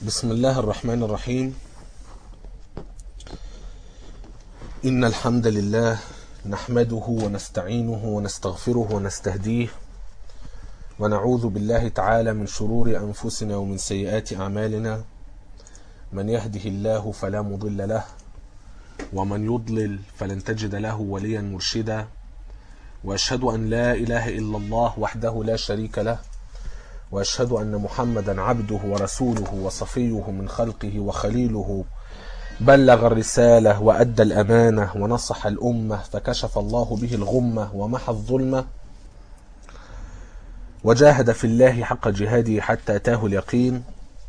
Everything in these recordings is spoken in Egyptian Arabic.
بسم الله الرحمن الرحيم إن الحمد لله نحمده ونستعينه ونستغفره ونستهديه ونعوذ بالله تعالى من شرور أنفسنا ومن سيئات أعمالنا من يهده الله فلا مضل له ومن يضلل فلن تجد له وليا مرشدا وأشهد أن لا إله إلا الله وحده لا شريك له واشهد ان محمدا عبده ورسوله وصفيه من خلقه وخليله بلغ الرساله وادى الامانه ونصح الامه فكشف الله به الغمه ومحى الظلمه وجاهد في الله حق جهاده حتى اتاه اليقين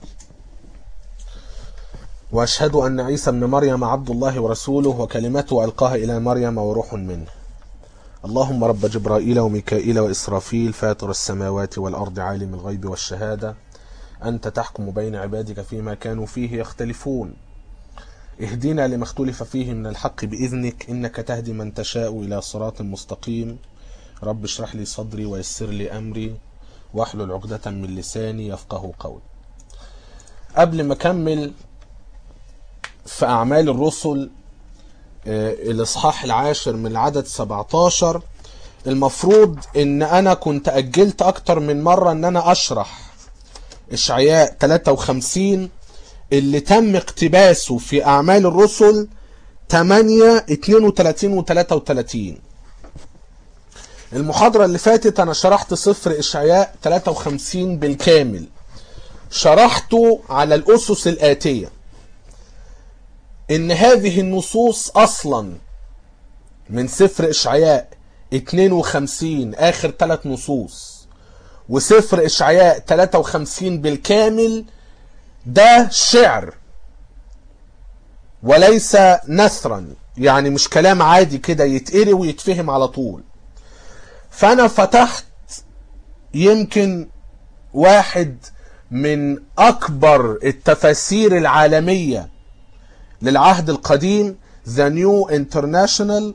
واشهد ان عيسى ابن مريم عبد الله ورسوله وكلمته القاها الى مريم وروح منه اللهم رب جبرائيل وميكائيل وإسرافيل فاطر السماوات والأرض عالم الغيب والشهادة أنت تحكم بين عبادك فيما كانوا فيه يختلفون اهدنا لما اختلف فيه من الحق بإذنك إنك تهدي من تشاء إلى صراط مستقيم رب اشرح لي صدري ويسر لي أمري واحلل عقدة من لساني يفقه قولي قبل ما أكمل في أعمال الرسل الاصحاح العاشر من العدد 17 المفروض ان انا كنت اجلت اكتر من مرة ان انا اشرح اشعياء 53 اللي تم اقتباسه في اعمال الرسل 8 32 و 33 المحاضرة اللي فاتت انا شرحت صفر اشعياء 53 بالكامل شرحته على الاسس الاتيه ان هذه النصوص اصلا من سفر اشعياء 52 اخر ثلاث نصوص وسفر اشعياء 53 بالكامل ده شعر وليس نثرا يعني مش كلام عادي كده يتقري ويتفهم على طول فانا فتحت يمكن واحد من اكبر التفاسير العالميه للعهد القديم The New International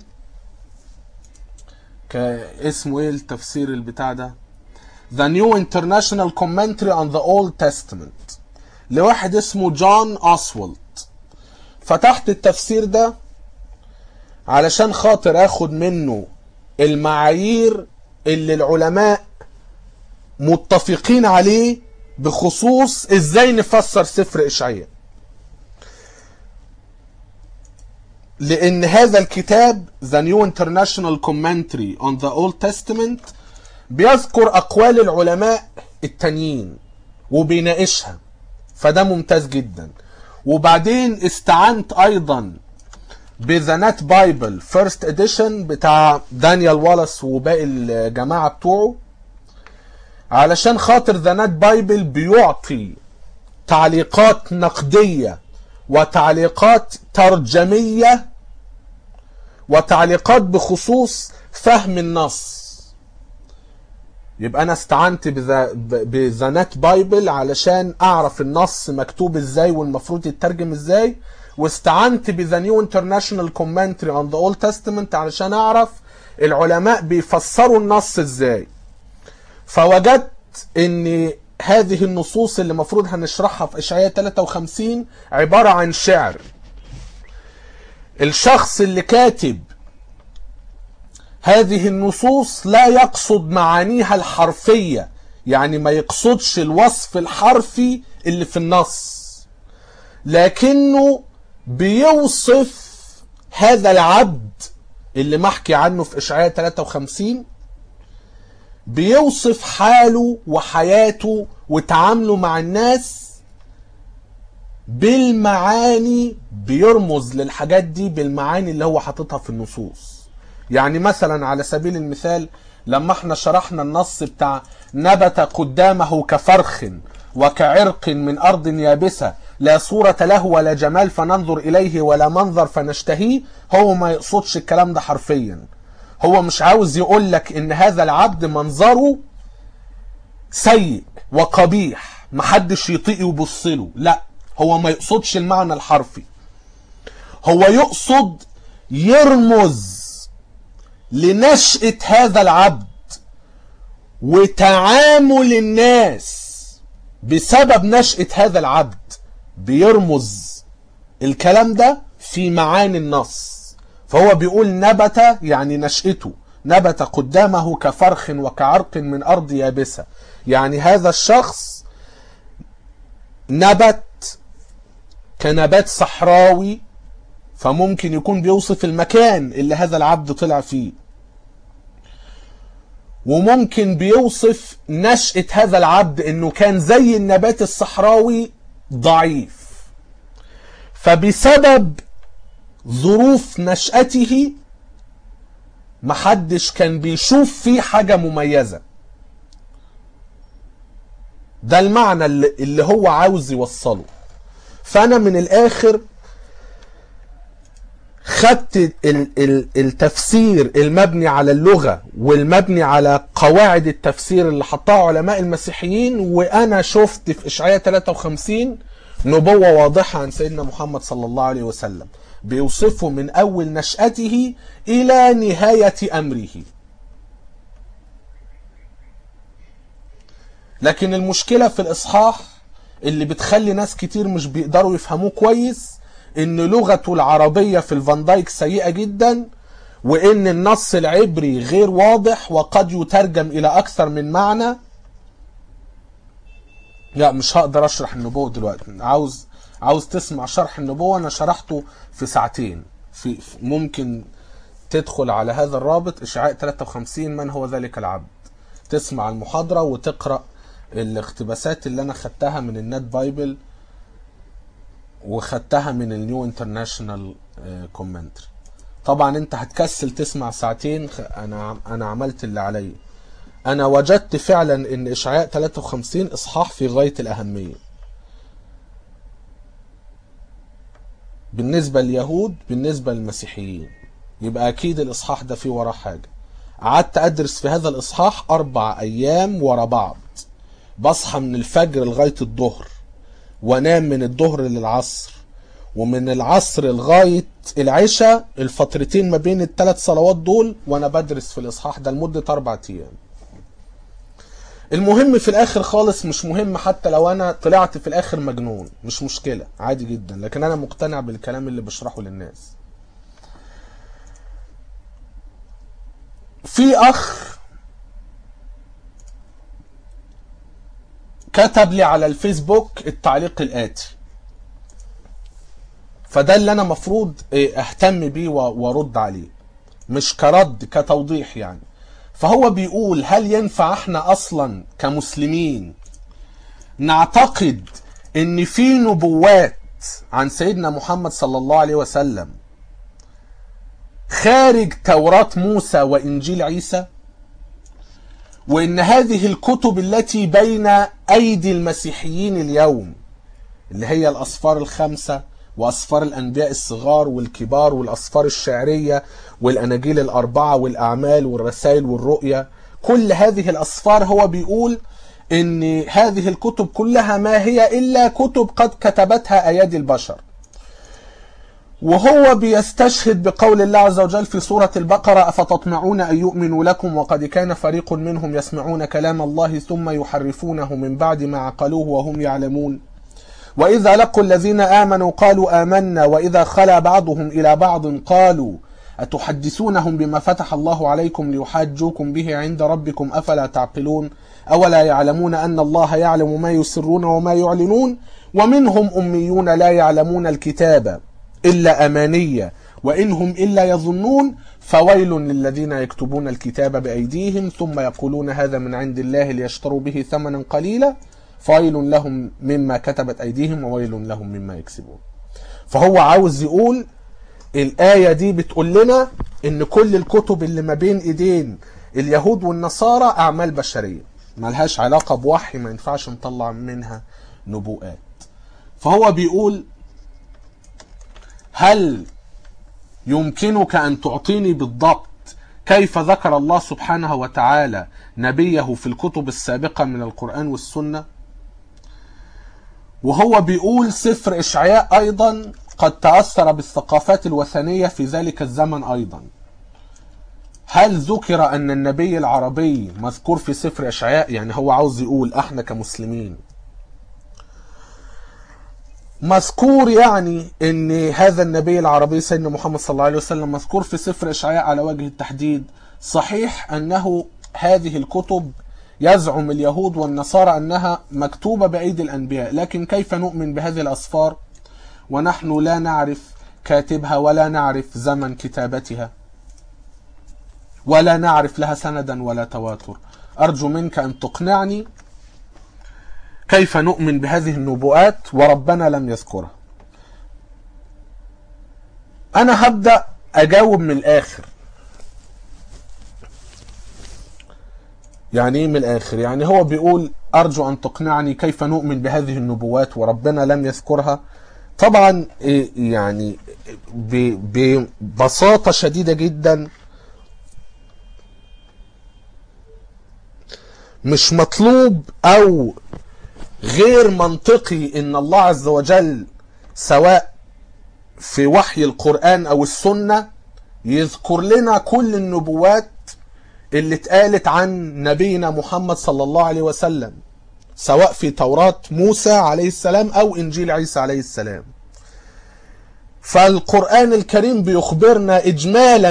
اسمه ايه التفسير البتاع ده The New International Commentary on the Old Testament لواحد اسمه جون أسولت فتحت التفسير ده علشان خاطر اخد منه المعايير اللي العلماء متفقين عليه بخصوص ازاي نفسر سفر اشعياء لأن هذا الكتاب The New International Commentary on the Old Testament بيذكر أقوال العلماء التانيين وبيناقشها فده ممتاز جدا وبعدين استعنت أيضا بذا نت بايبل فيرست اديشن بتاع دانيال والاس وباقي الجماعة بتوعه علشان خاطر ذا نت بايبل بيعطي تعليقات نقديه وتعليقات ترجمية وتعليقات بخصوص فهم النص يبقى انا استعنت بذا نت بايبل علشان اعرف النص مكتوب ازاي والمفروض يترجم ازاي واستعنت بذا نيو انترناشونال كومنتري اون ذا اولد تestament علشان اعرف العلماء بيفسروا النص ازاي فوجدت ان هذه النصوص اللي المفروض هنشرحها في اشعياء 53 عبارة عن شعر الشخص اللي كاتب هذه النصوص لا يقصد معانيها الحرفية يعني ما يقصدش الوصف الحرفي اللي في النص لكنه بيوصف هذا العبد اللي محكي عنه في اشعياء 53 بيوصف حاله وحياته وتعامله مع الناس بالمعاني بيرمز للحاجات دي بالمعاني اللي هو حاططها في النصوص يعني مثلا على سبيل المثال لما احنا شرحنا النص بتاع نبت قدامه كفرخ وكعرق من أرض يابسة لا صورة له ولا جمال فننظر إليه ولا منظر فنشتهيه هو ما يقصدش الكلام ده حرفيا هو مش عاوز يقول لك ان هذا العبد منظره سيء وقبيح محدش يطيق يبص له لا هو ما يقصدش المعنى الحرفي هو يقصد يرمز لنشأة هذا العبد وتعامل الناس بسبب نشأة هذا العبد بيرمز الكلام ده في معاني النص فهو بيقول نبت يعني نشأته نبت قدامه كفرخ وكعرق من أرض يابسة يعني هذا الشخص نبت كنبات صحراوي فممكن يكون بيوصف المكان اللي هذا العبد طلع فيه وممكن بيوصف نشأة هذا العبد انه كان زي النبات الصحراوي ضعيف فبسبب ظروف نشأته محدش كان بيشوف فيه حاجة مميزة ده المعنى اللي, اللي هو عاوز يوصله فأنا من الآخر خدت ال- ال- التفسير المبني على اللغة والمبني على قواعد التفسير اللي حطها علماء المسيحيين وأنا شفت في إشعياء 53 نبوة واضحة عن سيدنا محمد صلى الله عليه وسلم بيوصفه من أول نشأته إلى نهاية أمره لكن المشكلة في الإصحاح اللي بتخلي ناس كتير مش بيقدروا يفهموه كويس ان لغته العربية في الفان دايك سيئة جدا وان النص العبري غير واضح وقد يترجم الى اكثر من معنى لا مش هقدر اشرح النبوة دلوقتي عاوز عاوز تسمع شرح النبوة انا شرحته في ساعتين في في- ممكن تدخل على هذا الرابط اشعاء 53 من هو ذلك العبد تسمع المحاضرة وتقرأ الاقتباسات اللي انا خدتها من النت بايبل وخدتها من النيو انترناشونال كومنتري طبعا انت هتكسل تسمع ساعتين خ- انا انا عملت اللي عليا انا وجدت فعلا ان اشعياء 53 اصحاح في غايه الاهميه بالنسبه لليهود بالنسبه للمسيحيين يبقى اكيد الاصحاح ده فيه وراه حاجه قعدت ادرس في هذا الاصحاح اربع ايام ورا بعض بصحى من الفجر لغايه الظهر وانام من الظهر للعصر ومن العصر لغايه العشاء الفترتين ما بين الثلاث صلوات دول وانا بدرس في الاصحاح ده لمده اربع ايام المهم في الاخر خالص مش مهم حتى لو انا طلعت في الاخر مجنون مش مشكله عادي جدا لكن انا مقتنع بالكلام اللي بشرحه للناس في اخ كتب لي على الفيسبوك التعليق الاتي فده اللي انا مفروض إيه، اهتم بيه و- وارد عليه مش كرد كتوضيح يعني فهو بيقول هل ينفع احنا اصلا كمسلمين نعتقد ان في نبوات عن سيدنا محمد صلى الله عليه وسلم خارج توراة موسى وانجيل عيسى وان هذه الكتب التي بين ايدي المسيحيين اليوم اللي هي الاسفار الخمسه واسفار الانبياء الصغار والكبار والاسفار الشعريه والاناجيل الاربعه والاعمال والرسائل والرؤيا كل هذه الاسفار هو بيقول ان هذه الكتب كلها ما هي الا كتب قد كتبتها ايادي البشر وهو بيستشهد بقول الله عز وجل في سورة البقرة أفتطمعون أن يؤمنوا لكم وقد كان فريق منهم يسمعون كلام الله ثم يحرفونه من بعد ما عقلوه وهم يعلمون وإذا لقوا الذين آمنوا قالوا آمنا وإذا خلا بعضهم إلى بعض قالوا أتحدثونهم بما فتح الله عليكم ليحاجوكم به عند ربكم أفلا تعقلون أولا يعلمون أن الله يعلم ما يسرون وما يعلنون ومنهم أميون لا يعلمون الكتاب إلا أمانية وإنهم إلا يظنون فويل للذين يكتبون الكتاب بأيديهم ثم يقولون هذا من عند الله ليشتروا به ثمنا قليلا فويل لهم مما كتبت أيديهم وويل لهم مما يكسبون فهو عاوز يقول الآية دي بتقول لنا إن كل الكتب اللي ما بين إيدين اليهود والنصارى أعمال بشرية ملهاش علاقة بوحي ما ينفعش نطلع منها نبوءات فهو بيقول هل يمكنك أن تعطيني بالضبط كيف ذكر الله سبحانه وتعالى نبيه في الكتب السابقة من القرآن والسنة وهو بيقول سفر إشعياء أيضا قد تأثر بالثقافات الوثنية في ذلك الزمن أيضا هل ذكر أن النبي العربي مذكور في سفر إشعياء يعني هو عاوز يقول احنا كمسلمين مذكور يعني ان هذا النبي العربي سيدنا محمد صلى الله عليه وسلم مذكور في سفر اشعياء على وجه التحديد صحيح انه هذه الكتب يزعم اليهود والنصارى انها مكتوبه بايدي الانبياء لكن كيف نؤمن بهذه الاسفار ونحن لا نعرف كاتبها ولا نعرف زمن كتابتها ولا نعرف لها سندا ولا تواتر ارجو منك ان تقنعني كيف نؤمن بهذه النبوءات وربنا لم يذكرها انا هبدا اجاوب من الاخر يعني ايه من الاخر يعني هو بيقول ارجو ان تقنعني كيف نؤمن بهذه النبوات وربنا لم يذكرها طبعا إيه يعني ب- ببساطه شديده جدا مش مطلوب او غير منطقي ان الله عز وجل سواء في وحي القرآن او السنة يذكر لنا كل النبوات اللي اتقالت عن نبينا محمد صلى الله عليه وسلم سواء في توراة موسى عليه السلام او انجيل عيسى عليه السلام فالقرآن الكريم بيخبرنا اجمالا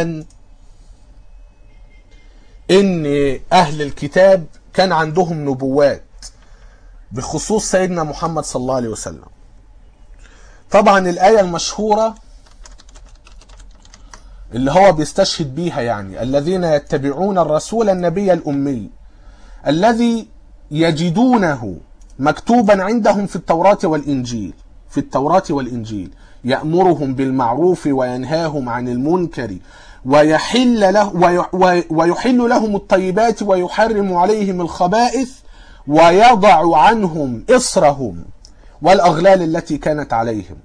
ان اهل الكتاب كان عندهم نبوات بخصوص سيدنا محمد صلى الله عليه وسلم طبعا الآية المشهورة اللي هو بيستشهد بيها يعني الذين يتبعون الرسول النبي الأمي الذي يجدونه مكتوبا عندهم في التوراة والإنجيل في التوراة والإنجيل يأمرهم بالمعروف وينهاهم عن المنكر ويحل له ويحل لهم الطيبات ويحرم عليهم الخبائث ويضع عنهم إصرهم والأغلال التي كانت عليهم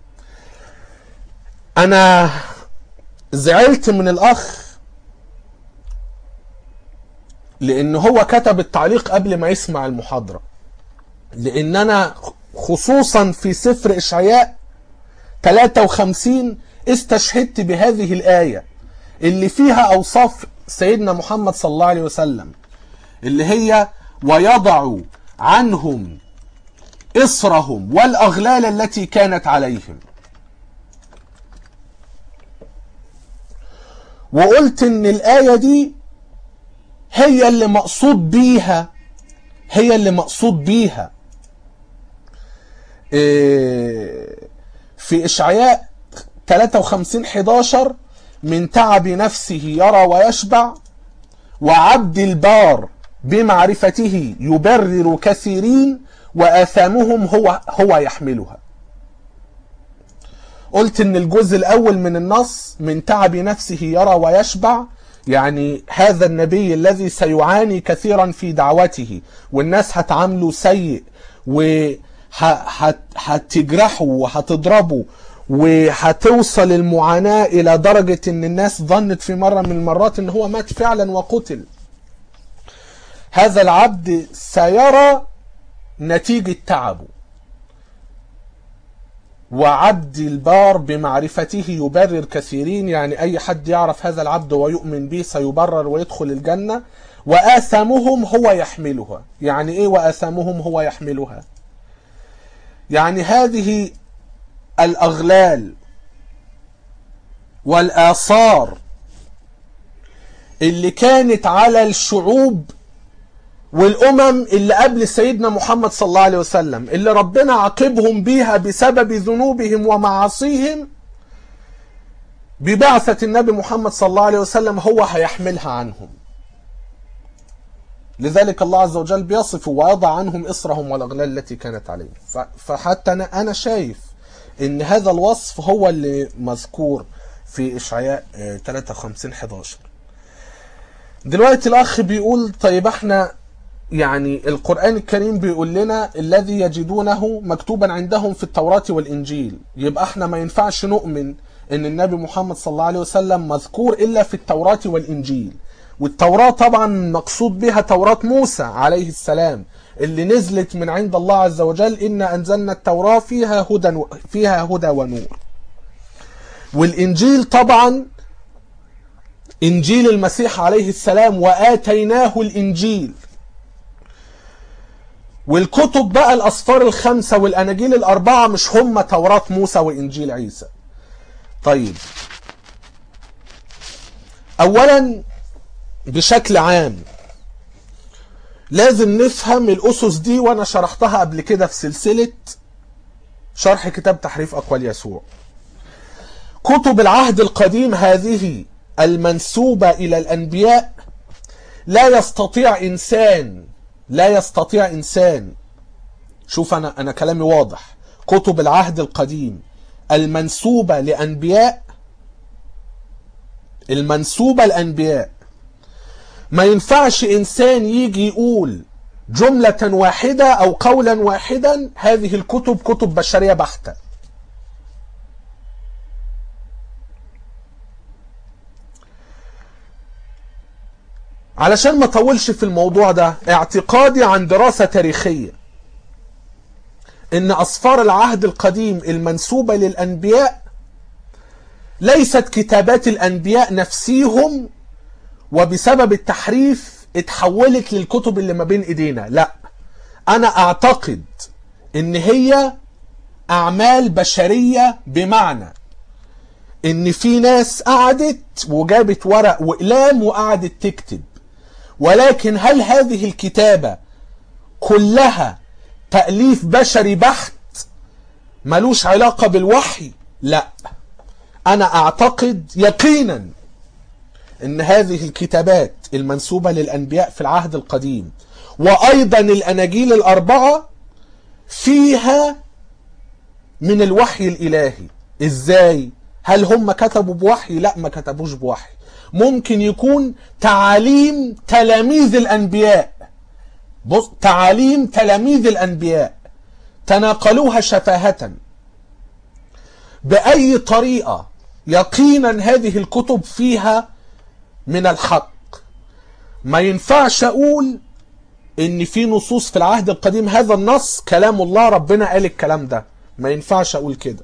أنا زعلت من الأخ لأن هو كتب التعليق قبل ما يسمع المحاضرة لأن أنا خصوصا في سفر إشعياء 53 استشهدت بهذه الآية اللي فيها أوصاف سيدنا محمد صلى الله عليه وسلم اللي هي ويضع عنهم إصرهم والأغلال التي كانت عليهم وقلت ان الآية دي هي اللي مقصود بيها هي اللي مقصود بيها في إشعياء 53 11 من تعب نفسه يرى ويشبع وعبد البار بمعرفته يبرر كثيرين وآثامهم هو هو يحملها قلت ان الجزء الاول من النص من تعب نفسه يرى ويشبع يعني هذا النبي الذي سيعاني كثيرا في دعوته والناس هتعامله سيء وهتجرحه وهتضربه وهتوصل المعاناة الى درجة ان الناس ظنت في مرة من المرات ان هو مات فعلا وقتل هذا العبد سيرى نتيجة تعبه وعبد البار بمعرفته يبرر كثيرين يعني أي حد يعرف هذا العبد ويؤمن به سيبرر ويدخل الجنة وآثامهم هو يحملها يعني إيه وآثامهم هو يحملها يعني هذه الأغلال والآثار اللي كانت على الشعوب والأمم اللي قبل سيدنا محمد صلى الله عليه وسلم اللي ربنا عاقبهم بيها بسبب ذنوبهم ومعاصيهم ببعثة النبي محمد صلى الله عليه وسلم هو هيحملها عنهم لذلك الله عز وجل بيصف ويضع عنهم إصرهم والأغلال التي كانت عليهم فحتى أنا, أنا شايف إن هذا الوصف هو اللي مذكور في إشعياء 53 11 دلوقتي الأخ بيقول طيب احنا يعني القرآن الكريم بيقول لنا الذي يجدونه مكتوبا عندهم في التوراة والإنجيل يبقى احنا ما ينفعش نؤمن ان النبي محمد صلى الله عليه وسلم مذكور إلا في التوراة والإنجيل والتوراة طبعا مقصود بها توراة موسى عليه السلام اللي نزلت من عند الله عز وجل إن أنزلنا التوراة فيها هدى فيها هدى ونور والإنجيل طبعا إنجيل المسيح عليه السلام وآتيناه الإنجيل والكتب بقى الأسفار الخمسة والأناجيل الأربعة مش هم توراة موسى وإنجيل عيسى طيب أولا بشكل عام لازم نفهم الأسس دي وأنا شرحتها قبل كده في سلسلة شرح كتاب تحريف أقوال يسوع كتب العهد القديم هذه المنسوبة إلى الأنبياء لا يستطيع إنسان لا يستطيع إنسان شوف أنا أنا كلامي واضح كتب العهد القديم المنسوبة لأنبياء المنسوبة لأنبياء ما ينفعش إنسان يجي يقول جملة واحدة أو قولا واحدا هذه الكتب كتب بشرية بحتة علشان ما اطولش في الموضوع ده اعتقادي عن دراسة تاريخية ان اسفار العهد القديم المنسوبة للانبياء ليست كتابات الانبياء نفسيهم وبسبب التحريف اتحولت للكتب اللي ما بين ايدينا لا انا اعتقد ان هي اعمال بشرية بمعنى ان في ناس قعدت وجابت ورق واقلام وقعدت تكتب ولكن هل هذه الكتابة كلها تأليف بشري بحت ملوش علاقة بالوحي لا أنا أعتقد يقينا أن هذه الكتابات المنسوبة للأنبياء في العهد القديم وأيضا الأناجيل الأربعة فيها من الوحي الإلهي إزاي؟ هل هم كتبوا بوحي؟ لا ما كتبوش بوحي ممكن يكون تعاليم تلاميذ الأنبياء بص تعاليم تلاميذ الأنبياء تناقلوها شفاهة بأي طريقة يقينا هذه الكتب فيها من الحق ما ينفعش أقول إن في نصوص في العهد القديم هذا النص كلام الله ربنا قال الكلام ده ما ينفعش أقول كده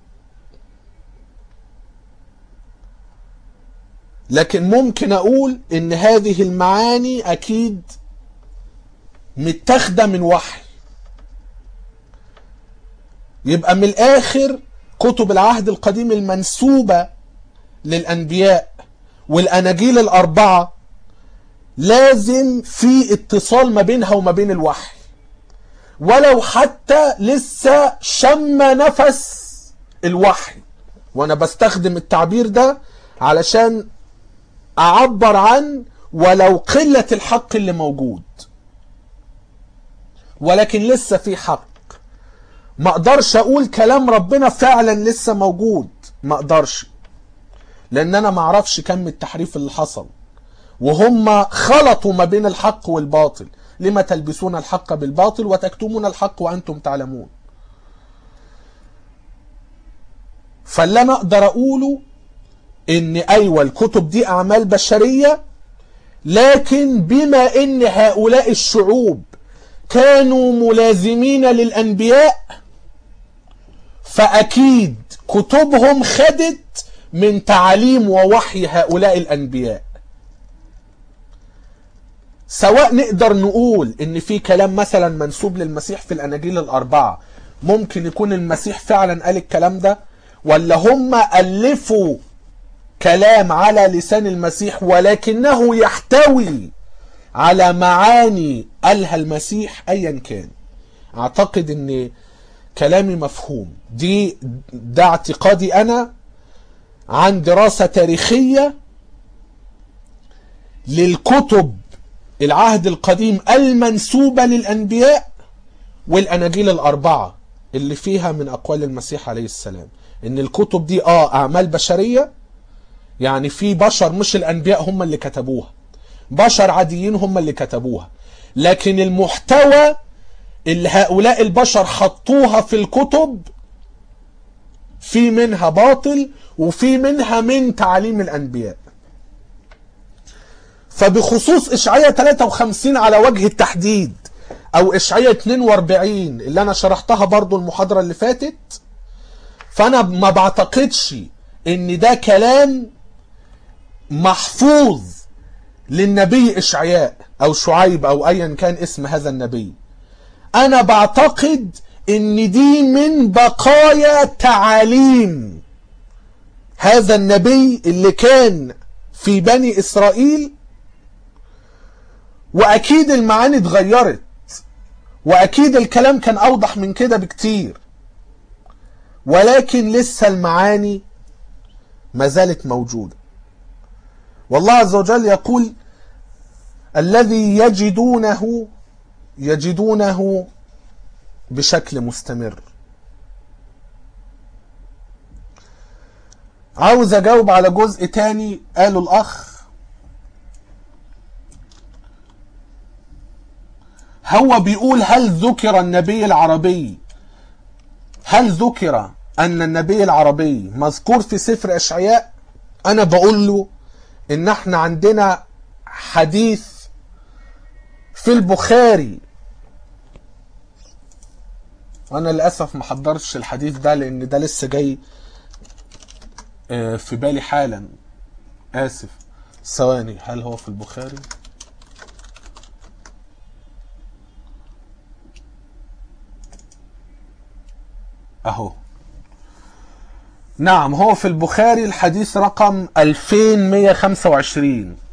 لكن ممكن اقول ان هذه المعاني اكيد متاخده من وحي يبقى من الاخر كتب العهد القديم المنسوبه للانبياء والاناجيل الاربعه لازم في اتصال ما بينها وما بين الوحي ولو حتى لسه شم نفس الوحي وانا بستخدم التعبير ده علشان اعبر عن ولو قلة الحق اللي موجود ولكن لسه في حق ما اقدرش اقول كلام ربنا فعلا لسه موجود ما اقدرش لان انا ما اعرفش كم التحريف اللي حصل وهم خلطوا ما بين الحق والباطل لما تلبسون الحق بالباطل وتكتمون الحق وانتم تعلمون فاللي انا اقدر اقوله ان ايوه الكتب دي اعمال بشريه لكن بما ان هؤلاء الشعوب كانوا ملازمين للانبياء فاكيد كتبهم خدت من تعاليم ووحي هؤلاء الانبياء سواء نقدر نقول ان في كلام مثلا منسوب للمسيح في الاناجيل الاربعه ممكن يكون المسيح فعلا قال الكلام ده ولا هم الفوا كلام على لسان المسيح ولكنه يحتوي على معاني قالها المسيح ايا كان اعتقد ان كلامي مفهوم دي ده اعتقادي انا عن دراسة تاريخية للكتب العهد القديم المنسوبة للأنبياء والأناجيل الأربعة اللي فيها من أقوال المسيح عليه السلام إن الكتب دي آه أعمال بشرية يعني في بشر مش الأنبياء هم اللي كتبوها بشر عاديين هم اللي كتبوها لكن المحتوى اللي هؤلاء البشر حطوها في الكتب في منها باطل وفي منها من تعاليم الأنبياء فبخصوص إشعية 53 على وجه التحديد أو إشعية 42 اللي أنا شرحتها برضو المحاضرة اللي فاتت فأنا ما بعتقدش إن ده كلام محفوظ للنبي إشعياء أو شعيب أو أيا كان اسم هذا النبي انا بعتقد ان دي من بقايا تعاليم هذا النبي اللي كان في بني اسرائيل واكيد المعاني اتغيرت واكيد الكلام كان اوضح من كده بكتير ولكن لسه المعاني ما زالت موجوده والله عز وجل يقول الذي يجدونه يجدونه بشكل مستمر عاوز اجاوب على جزء تاني قاله الاخ هو بيقول هل ذكر النبي العربي هل ذكر ان النبي العربي مذكور في سفر اشعياء انا بقول له ان احنا عندنا حديث في البخاري وانا للاسف ما حضرتش الحديث ده لان ده لسه جاي في بالي حالا اسف ثواني هل هو في البخاري اهو نعم هو في البخاري الحديث رقم 2125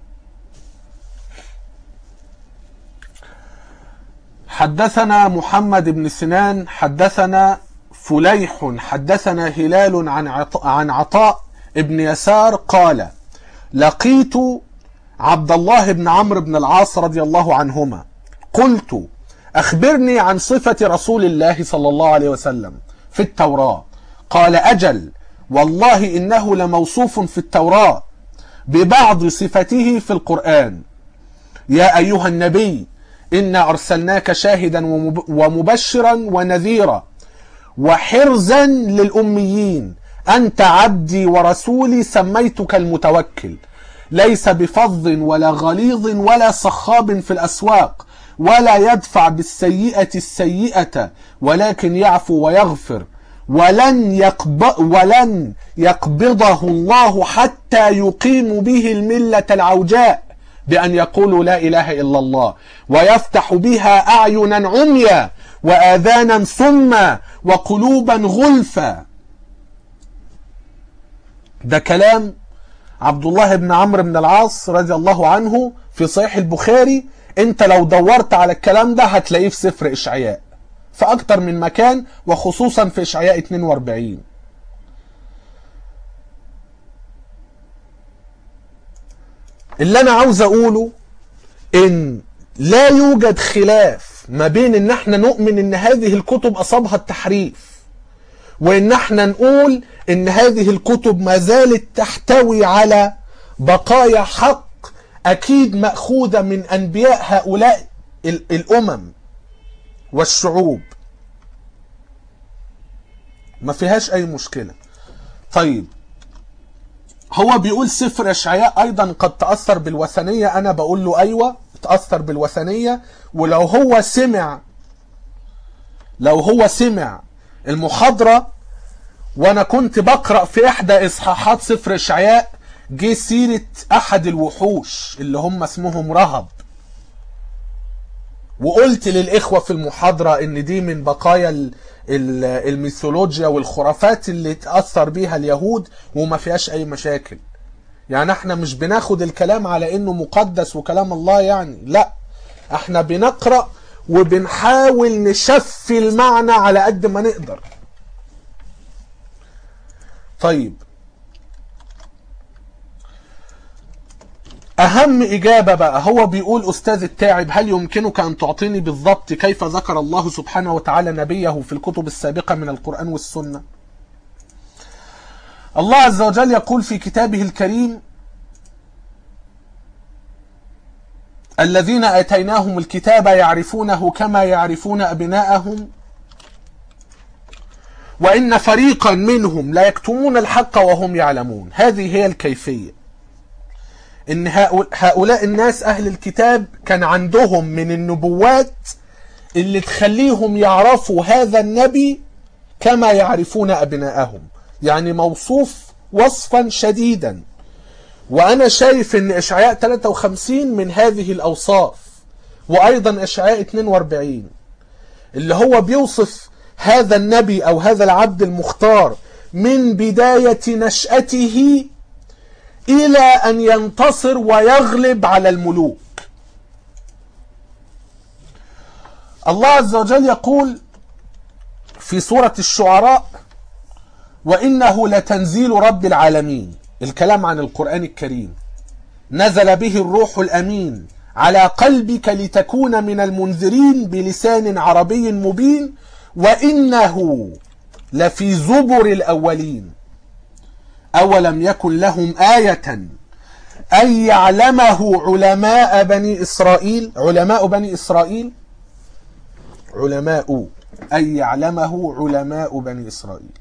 حدثنا محمد بن سنان حدثنا فليح حدثنا هلال عن عطاء, عن عطاء ابن يسار قال لقيت عبد الله بن عمرو بن العاص رضي الله عنهما قلت أخبرني عن صفة رسول الله صلى الله عليه وسلم في التوراة قال أجل والله إنه لموصوف في التوراة ببعض صفته في القرآن يا أيها النبي إنا أرسلناك شاهدا ومبشرا ونذيرا وحرزا للأميين أنت عبدي ورسولي سميتك المتوكل ليس بفظ ولا غليظ ولا صخاب في الأسواق ولا يدفع بالسيئة السيئة ولكن يعفو ويغفر ولن يقبض ولن يقبضه الله حتى يقيم به الملة العوجاء بأن يقولوا لا إله إلا الله ويفتح بها أعينا عميا وآذانا صما وقلوبا غلفا ده كلام عبد الله بن عمرو بن العاص رضي الله عنه في صحيح البخاري انت لو دورت على الكلام ده هتلاقيه في سفر اشعياء في اكتر من مكان وخصوصا في اشعياء 42 اللي انا عاوز اقوله ان لا يوجد خلاف ما بين ان احنا نؤمن ان هذه الكتب اصابها التحريف وان احنا نقول ان هذه الكتب ما زالت تحتوي على بقايا حق اكيد ماخوذه من انبياء هؤلاء الامم والشعوب ما فيهاش اي مشكله طيب هو بيقول سفر اشعياء ايضا قد تاثر بالوثنيه انا بقول له ايوه تاثر بالوثنيه ولو هو سمع لو هو سمع المحاضره وانا كنت بقرا في احدى اصحاحات سفر اشعياء جه سيره احد الوحوش اللي هم اسمهم رهب وقلت للاخوه في المحاضره ان دي من بقايا الميثولوجيا والخرافات اللي اتاثر بيها اليهود وما فيهاش اي مشاكل يعني احنا مش بناخد الكلام على انه مقدس وكلام الله يعني لا احنا بنقرا وبنحاول نشفي المعنى على قد ما نقدر طيب أهم إجابة بقى هو بيقول أستاذ التاعب هل يمكنك أن تعطيني بالضبط كيف ذكر الله سبحانه وتعالى نبيه في الكتب السابقة من القرآن والسنة الله عز وجل يقول في كتابه الكريم الذين آتيناهم الكتاب يعرفونه كما يعرفون أبناءهم وإن فريقا منهم لا يكتمون الحق وهم يعلمون هذه هي الكيفية ان هؤلاء الناس اهل الكتاب كان عندهم من النبوات اللي تخليهم يعرفوا هذا النبي كما يعرفون ابناءهم يعني موصوف وصفا شديدا وانا شايف ان اشعياء 53 من هذه الاوصاف وايضا اشعياء 42 اللي هو بيوصف هذا النبي او هذا العبد المختار من بداية نشأته الى ان ينتصر ويغلب على الملوك الله عز وجل يقول في سورة الشعراء وإنه لتنزيل رب العالمين الكلام عن القرآن الكريم نزل به الروح الأمين على قلبك لتكون من المنذرين بلسان عربي مبين وإنه لفي زبر الأولين أولم يكن لهم آية أن يعلمه علماء بني إسرائيل علماء بني إسرائيل علماء أن يعلمه علماء بني إسرائيل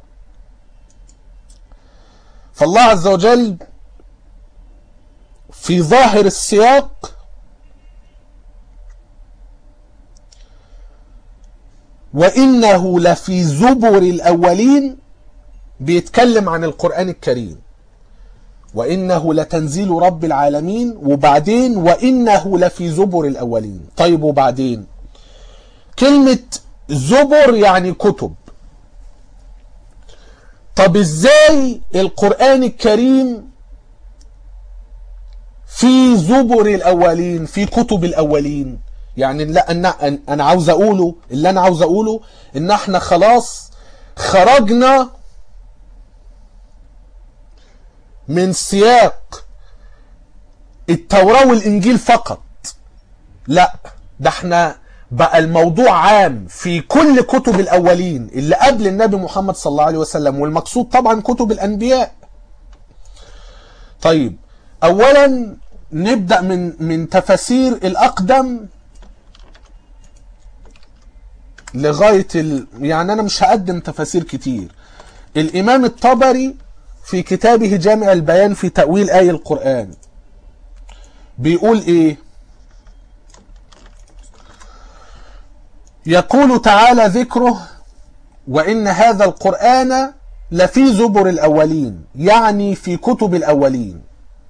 فالله عز وجل في ظاهر السياق وإنه لفي زبر الأولين بيتكلم عن القرآن الكريم وإنه لتنزيل رب العالمين وبعدين وإنه لفي زبر الأولين طيب وبعدين كلمة زبر يعني كتب طب ازاي القرآن الكريم في زبر الأولين في كتب الأولين يعني لا أنا, أنا عاوز أقوله اللي أنا عاوز أقوله إن احنا خلاص خرجنا من سياق التوراة والإنجيل فقط لا ده احنا بقى الموضوع عام في كل كتب الأولين اللي قبل النبي محمد صلى الله عليه وسلم والمقصود طبعا كتب الأنبياء طيب أولا نبدأ من من تفاسير الأقدم لغاية ال... يعني أنا مش هقدم تفاسير كتير الإمام الطبري في كتابه جامع البيان في تأويل آية القرآن بيقول إيه يقول تعالى ذكره وإن هذا القرآن لفي زبر الأولين يعني في كتب الأولين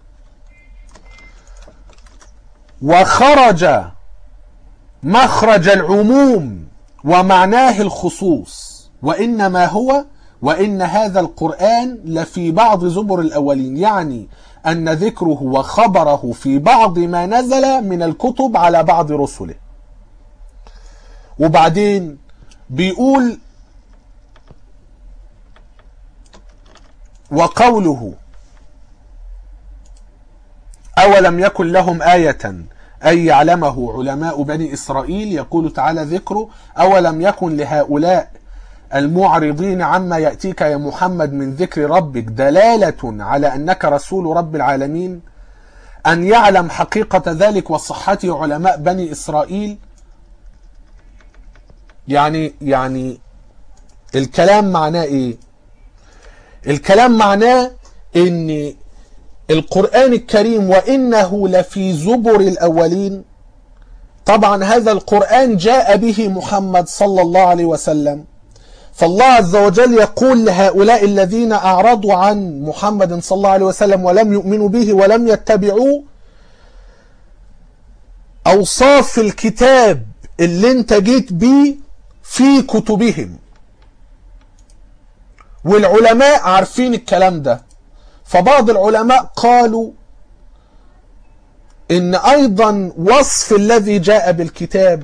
وخرج مخرج العموم ومعناه الخصوص وإنما هو وإن هذا القرآن لفي بعض زبر الأولين يعني أن ذكره وخبره في بعض ما نزل من الكتب على بعض رسله وبعدين بيقول وقوله أولم يكن لهم آية أن يعلمه علماء بني إسرائيل يقول تعالى ذكره أولم يكن لهؤلاء المعرضين عما يأتيك يا محمد من ذكر ربك دلالة على أنك رسول رب العالمين أن يعلم حقيقة ذلك وصحته علماء بني إسرائيل يعني يعني الكلام معناه ايه الكلام معناه ان القرآن الكريم وإنه لفي زبر الأولين طبعا هذا القرآن جاء به محمد صلى الله عليه وسلم فالله عز وجل يقول لهؤلاء الذين أعرضوا عن محمد صلى الله عليه وسلم ولم يؤمنوا به ولم يتبعوه أوصاف الكتاب اللي انت جيت بيه في كتبهم والعلماء عارفين الكلام ده فبعض العلماء قالوا ان ايضا وصف الذي جاء بالكتاب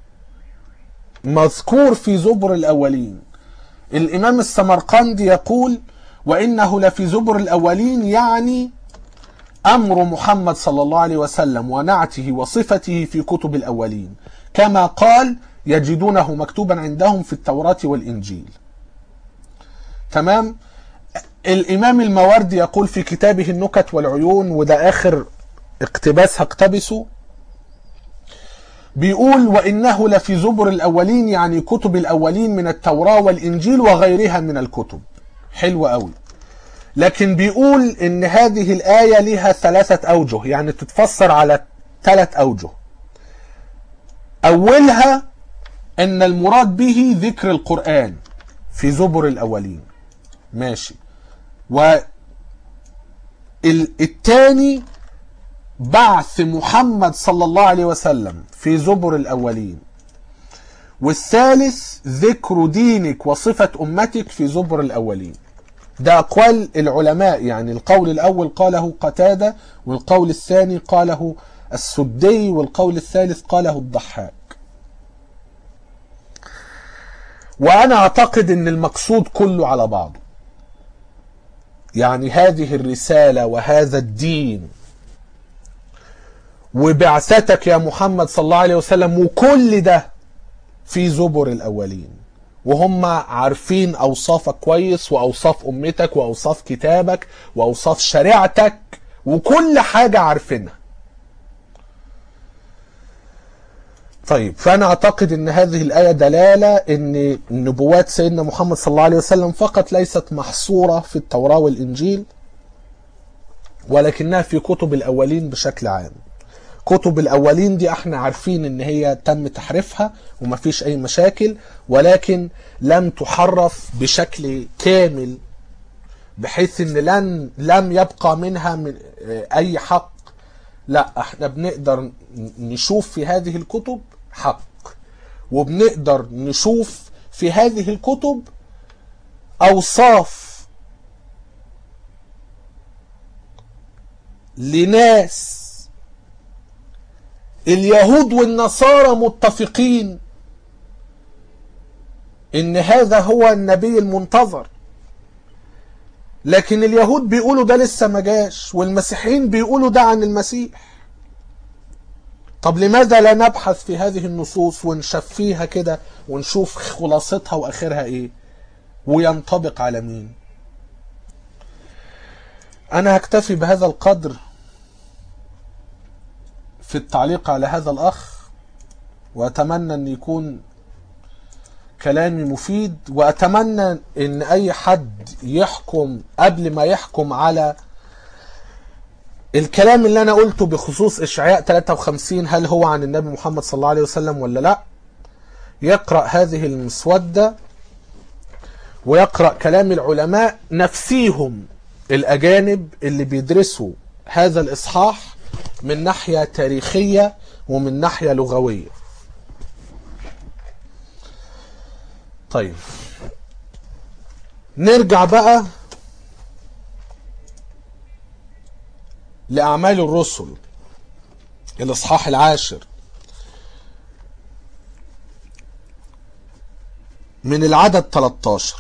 مذكور في زبر الاولين الامام السمرقندي يقول وانه لفي زبر الاولين يعني امر محمد صلى الله عليه وسلم ونعته وصفته في كتب الاولين كما قال يجدونه مكتوبا عندهم في التوراة والإنجيل تمام الإمام المواردي يقول في كتابه النكت والعيون وده آخر اقتباس هقتبسه بيقول وإنه لفي زبر الأولين يعني كتب الأولين من التوراة والإنجيل وغيرها من الكتب حلو قوي لكن بيقول إن هذه الآية لها ثلاثة أوجه يعني تتفسر على ثلاث أوجه أولها ان المراد به ذكر القرآن في زبر الاولين ماشي والتاني بعث محمد صلى الله عليه وسلم في زبر الاولين والثالث ذكر دينك وصفة أمتك في زبر الأولين ده أقوال العلماء يعني القول الأول قاله قتادة والقول الثاني قاله السدي والقول الثالث قاله الضحاك وأنا أعتقد أن المقصود كله على بعضه يعني هذه الرسالة وهذا الدين وبعثتك يا محمد صلى الله عليه وسلم وكل ده في زبر الأولين وهم عارفين أوصافك كويس وأوصاف أمتك وأوصاف كتابك وأوصاف شريعتك وكل حاجة عارفينها طيب فأنا أعتقد أن هذه الآية دلالة أن نبوات سيدنا محمد صلى الله عليه وسلم فقط ليست محصورة في التوراة والإنجيل ولكنها في كتب الأولين بشكل عام كتب الأولين دي احنا عارفين ان هي تم تحريفها ومفيش أي مشاكل ولكن لم تحرف بشكل كامل بحيث ان لن لم يبقى منها من أي حق لا احنا بنقدر نشوف في هذه الكتب حق وبنقدر نشوف في هذه الكتب أوصاف لناس اليهود والنصارى متفقين ان هذا هو النبي المنتظر لكن اليهود بيقولوا ده لسه ما جاش والمسيحيين بيقولوا ده عن المسيح طب لماذا لا نبحث في هذه النصوص ونشفيها كده ونشوف خلاصتها واخرها ايه وينطبق على مين انا هكتفي بهذا القدر في التعليق على هذا الأخ وأتمنى أن يكون كلامي مفيد وأتمنى أن أي حد يحكم قبل ما يحكم على الكلام اللي أنا قلته بخصوص إشعياء 53 هل هو عن النبي محمد صلى الله عليه وسلم ولا لا يقرأ هذه المسودة ويقرأ كلام العلماء نفسيهم الأجانب اللي بيدرسوا هذا الإصحاح من ناحية تاريخية ومن ناحية لغوية طيب نرجع بقى لأعمال الرسل الإصحاح العاشر من العدد 13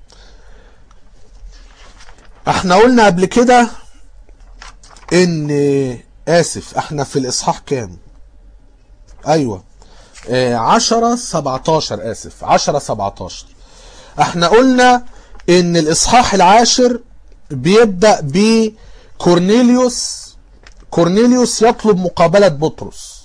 احنا قلنا قبل كده ان اسف احنا في الاصحاح كام ايوه اه عشرة سبعتاشر اسف عشرة سبعتاشر احنا قلنا ان الاصحاح العاشر بيبدأ بكورنيليوس كورنيليوس يطلب مقابلة بطرس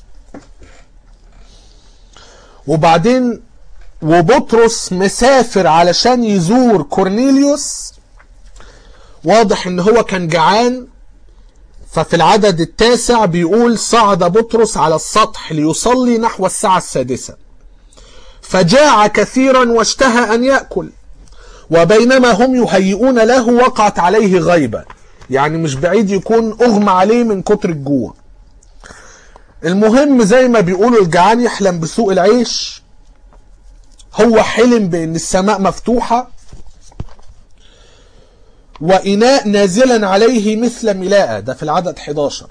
وبعدين وبطرس مسافر علشان يزور كورنيليوس واضح ان هو كان جعان ففي العدد التاسع بيقول صعد بطرس على السطح ليصلي نحو الساعة السادسة فجاع كثيرا واشتهى أن يأكل وبينما هم يهيئون له وقعت عليه غيبة يعني مش بعيد يكون أغمى عليه من كتر الجوع المهم زي ما بيقولوا الجعان يحلم بسوء العيش هو حلم بأن السماء مفتوحة وإناء نازلا عليه مثل ملاءة ده في العدد 11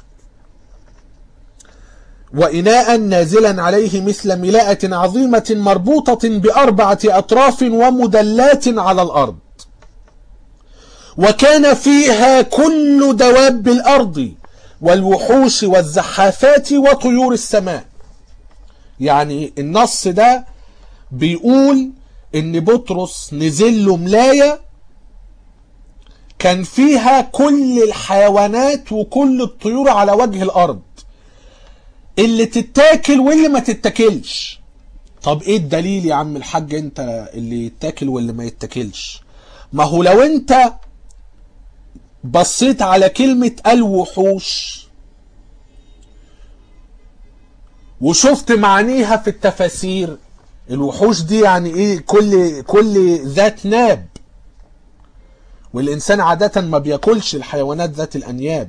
وإناء نازلا عليه مثل ملاءة عظيمة مربوطة بأربعة أطراف ومدلات على الأرض وكان فيها كل دواب الأرض والوحوش والزحافات وطيور السماء يعني النص ده بيقول ان بطرس نزل له ملايه كان فيها كل الحيوانات وكل الطيور على وجه الارض اللي تتاكل واللي ما تتاكلش طب ايه الدليل يا عم الحاج انت اللي يتاكل واللي ما يتاكلش ما هو لو انت بصيت على كلمة الوحوش وشفت معانيها في التفاسير الوحوش دي يعني ايه كل كل ذات ناب والإنسان عادة ما بياكلش الحيوانات ذات الأنياب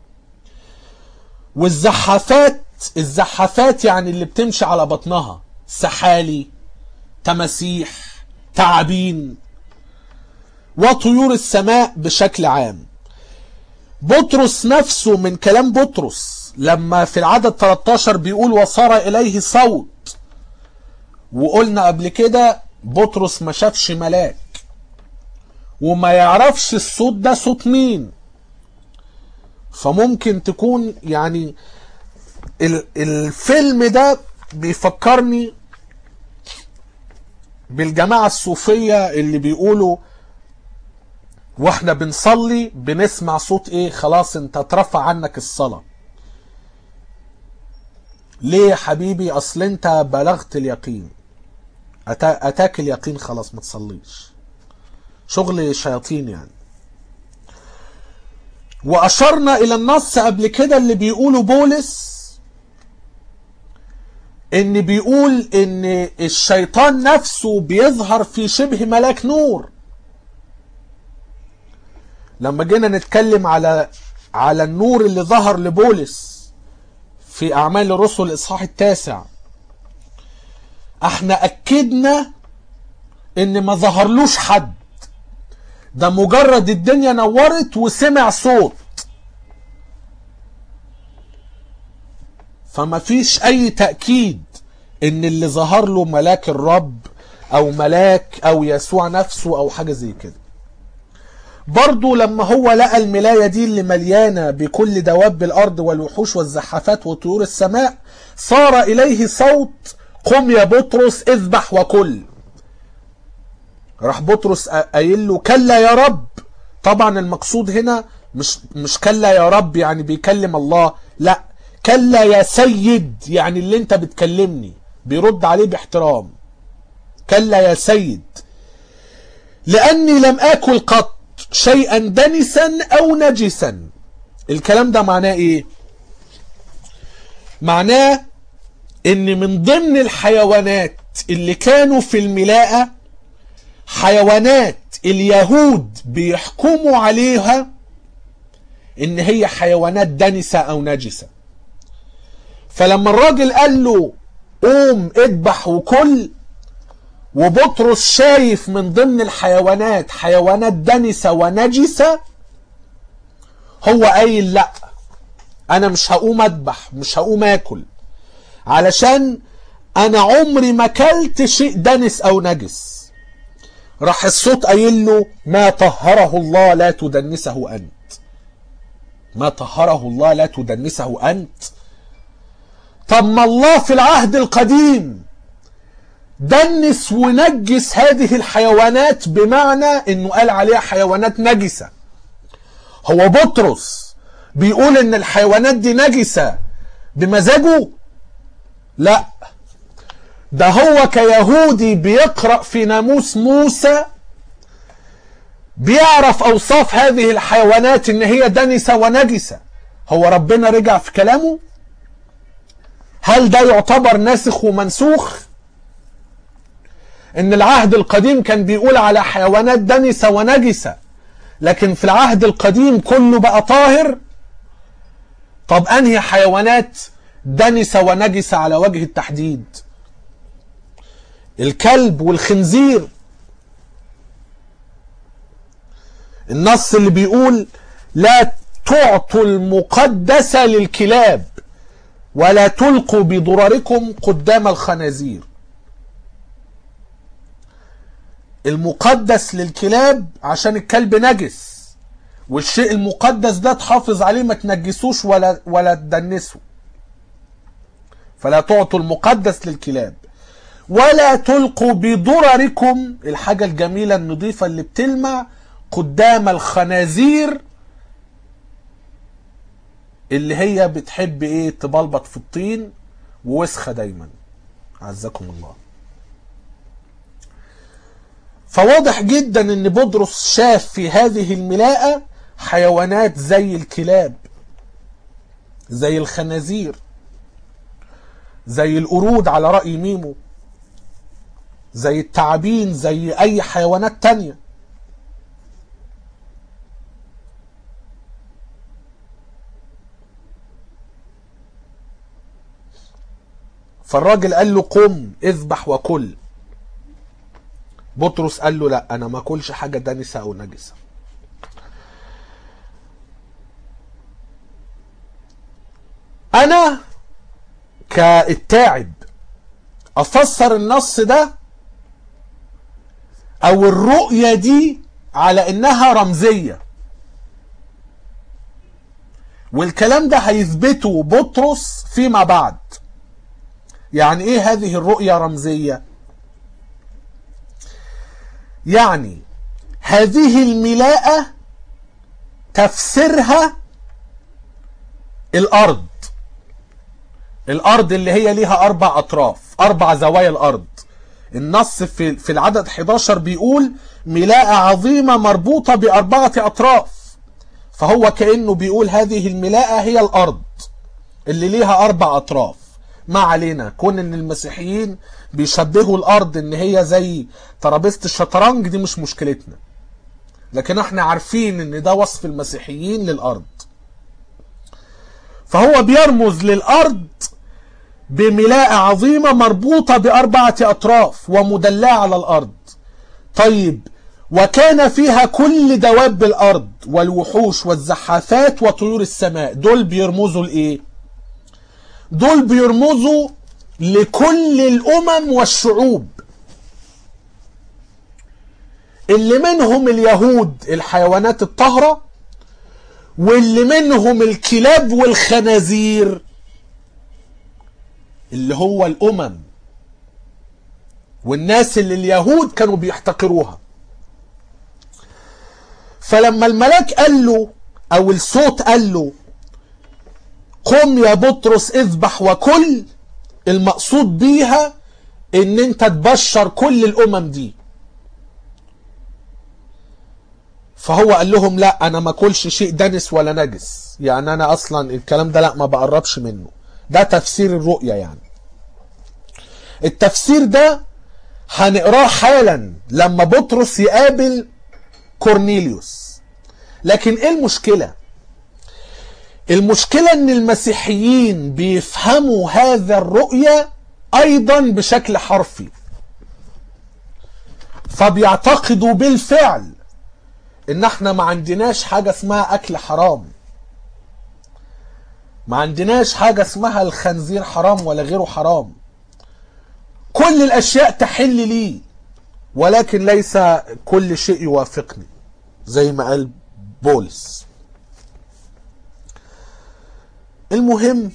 والزحافات الزحافات يعني اللي بتمشي على بطنها سحالي تماسيح تعابين وطيور السماء بشكل عام بطرس نفسه من كلام بطرس لما في العدد 13 بيقول وصار إليه صوت وقلنا قبل كده بطرس ما شافش ملاك وما يعرفش الصوت ده صوت مين فممكن تكون يعني الفيلم ده بيفكرني بالجماعة الصوفية اللي بيقولوا واحنا بنصلي بنسمع صوت ايه خلاص انت اترفع عنك الصلاة ليه يا حبيبي اصل انت بلغت اليقين أتا اتاك اليقين خلاص ما تصليش شغل شياطين يعني واشرنا الى النص قبل كده اللي بيقوله بولس ان بيقول ان الشيطان نفسه بيظهر في شبه ملاك نور لما جينا نتكلم على على النور اللي ظهر لبولس في اعمال الرسل الاصحاح التاسع احنا اكدنا ان ما ظهرلوش حد ده مجرد الدنيا نورت وسمع صوت فما فيش اي تأكيد ان اللي ظهر له ملاك الرب او ملاك او يسوع نفسه او حاجة زي كده برضو لما هو لقى الملاية دي اللي مليانة بكل دواب الارض والوحوش والزحافات وطيور السماء صار اليه صوت قم يا بطرس اذبح وكل راح بطرس قايل له كلا يا رب طبعا المقصود هنا مش مش كلا يا رب يعني بيكلم الله لا كلا يا سيد يعني اللي انت بتكلمني بيرد عليه باحترام كلا يا سيد لاني لم اكل قط شيئا دنسا او نجسا الكلام ده معناه ايه معناه ان من ضمن الحيوانات اللي كانوا في الملاءة حيوانات اليهود بيحكموا عليها ان هي حيوانات دنسة او نجسة فلما الراجل قال له قوم اذبح وكل وبطرس شايف من ضمن الحيوانات حيوانات دنسة ونجسة هو قايل لا انا مش هقوم اذبح مش هقوم اكل علشان انا عمري ما كلت شيء دنس او نجس راح الصوت قايل له ما طهره الله لا تدنسه انت ما طهره الله لا تدنسه انت طب ما الله في العهد القديم دنس ونجس هذه الحيوانات بمعنى انه قال عليها حيوانات نجسة هو بطرس بيقول ان الحيوانات دي نجسة بمزاجه لا ده هو كيهودي بيقرأ في ناموس موسى بيعرف اوصاف هذه الحيوانات ان هي دنسة ونجسة هو ربنا رجع في كلامه هل ده يعتبر ناسخ ومنسوخ ان العهد القديم كان بيقول على حيوانات دنسة ونجسة لكن في العهد القديم كله بقى طاهر طب انهي حيوانات دنسة ونجسة على وجه التحديد الكلب والخنزير النص اللي بيقول لا تعطوا المقدس للكلاب ولا تلقوا بضرركم قدام الخنازير المقدس للكلاب عشان الكلب نجس والشيء المقدس ده تحافظ عليه ما تنجسوش ولا ولا تدنسه فلا تعطوا المقدس للكلاب ولا تلقوا بضرركم الحاجة الجميلة النظيفة اللي بتلمع قدام الخنازير اللي هي بتحب ايه تبلبط في الطين ووسخة دايما عزكم الله فواضح جدا ان بطرس شاف في هذه الملاءة حيوانات زي الكلاب زي الخنازير زي القرود على رأي ميمو زي التعابين زي اي حيوانات تانية فالراجل قال له قم اذبح وكل بطرس قال له لا انا ما اكلش حاجه دنسه او نجسه انا كالتاعب افسر النص ده او الرؤيه دي على انها رمزيه والكلام ده هيثبته بطرس فيما بعد يعني ايه هذه الرؤيه رمزيه يعني هذه الملاءه تفسيرها الارض الارض اللي هي ليها اربع اطراف اربع زوايا الارض النص في في العدد 11 بيقول ملاءة عظيمة مربوطة بأربعة أطراف فهو كأنه بيقول هذه الملاءة هي الأرض اللي ليها أربع أطراف ما علينا كون إن المسيحيين بيشبهوا الأرض إن هي زي ترابيزة الشطرنج دي مش مشكلتنا لكن احنا عارفين إن ده وصف المسيحيين للأرض فهو بيرمز للأرض بملاءة عظيمة مربوطة بأربعة أطراف ومدلعة على الأرض طيب وكان فيها كل دواب الأرض والوحوش والزحافات وطيور السماء دول بيرمزوا لإيه دول بيرمزوا لكل الأمم والشعوب اللي منهم اليهود الحيوانات الطاهرة واللي منهم الكلاب والخنازير اللي هو الامم والناس اللي اليهود كانوا بيحتقروها فلما الملاك قال له او الصوت قال له قم يا بطرس اذبح وكل المقصود بيها ان انت تبشر كل الامم دي فهو قال لهم لا انا ما اكلش شيء دنس ولا نجس يعني انا اصلا الكلام ده لا ما بقربش منه ده تفسير الرؤية يعني التفسير ده هنقراه حالا لما بطرس يقابل كورنيليوس لكن ايه المشكلة المشكلة ان المسيحيين بيفهموا هذا الرؤية ايضا بشكل حرفي فبيعتقدوا بالفعل ان احنا ما عندناش حاجة اسمها اكل حرام ما عندناش حاجة اسمها الخنزير حرام ولا غيره حرام كل الاشياء تحل لي ولكن ليس كل شيء يوافقني زي ما قال بولس المهم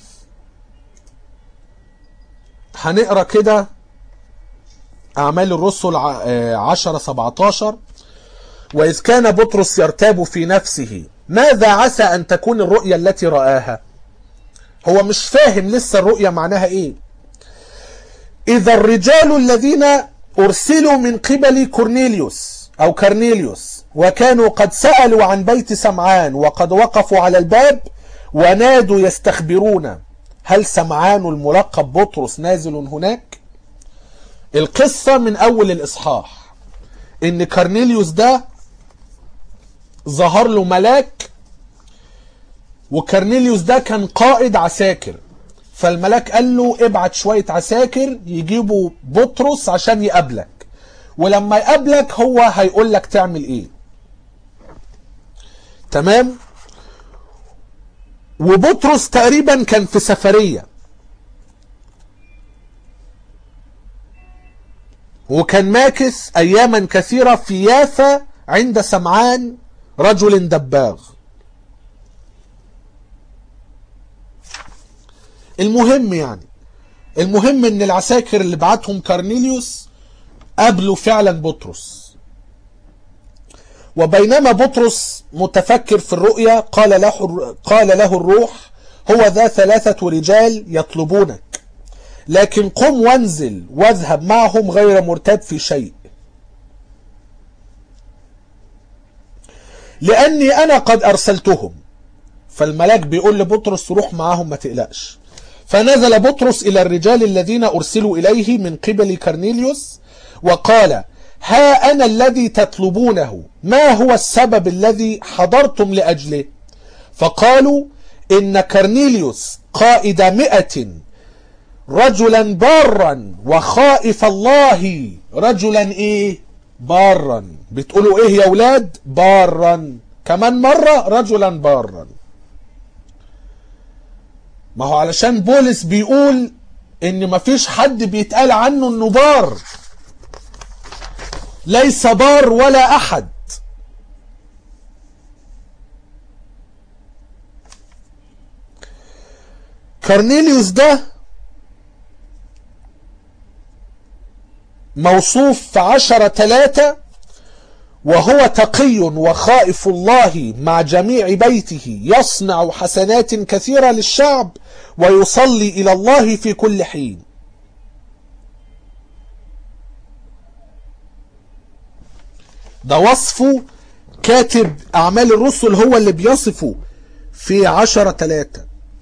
هنقرا كده اعمال الرسل عشرة سبعتاشر واذ كان بطرس يرتاب في نفسه ماذا عسى ان تكون الرؤيا التي رآها هو مش فاهم لسه الرؤيا معناها ايه اذا الرجال الذين ارسلوا من قبل كورنيليوس او كرنيليوس وكانوا قد سألوا عن بيت سمعان وقد وقفوا على الباب ونادوا يستخبرون هل سمعان الملقب بطرس نازل هناك القصة من اول الاصحاح ان كرنيليوس ده ظهر له ملاك وكرنيليوس ده كان قائد عساكر فالملاك قال له ابعت شوية عساكر يجيبوا بطرس عشان يقابلك ولما يقابلك هو هيقول لك تعمل ايه تمام وبطرس تقريبا كان في سفرية وكان ماكث اياما كثيرة في يافا عند سمعان رجل دباغ المهم يعني المهم ان العساكر اللي بعتهم كارنيليوس قابلوا فعلا بطرس وبينما بطرس متفكر في الرؤيا قال له قال له الروح هو ذا ثلاثة رجال يطلبونك لكن قم وانزل واذهب معهم غير مرتاب في شيء لأني أنا قد أرسلتهم فالملاك بيقول لبطرس روح معاهم ما تقلقش فنزل بطرس إلى الرجال الذين أرسلوا إليه من قبل كرنيليوس وقال ها أنا الذي تطلبونه ما هو السبب الذي حضرتم لأجله فقالوا إن كرنيليوس قائد مئة رجلا بارا وخائف الله رجلا ايه بارا بتقولوا ايه يا ولاد بارا كمان مرة رجلا بارا ما هو علشان بولس بيقول ان مفيش حد بيتقال عنه انه بار ليس بار ولا احد كارنيليوس ده موصوف في عشرة ثلاثة وهو تقي وخائف الله مع جميع بيته يصنع حسنات كثيرة للشعب ويصلي إلى الله في كل حين ده وصفه كاتب أعمال الرسل هو اللي بيصفه في عشرة ثلاثة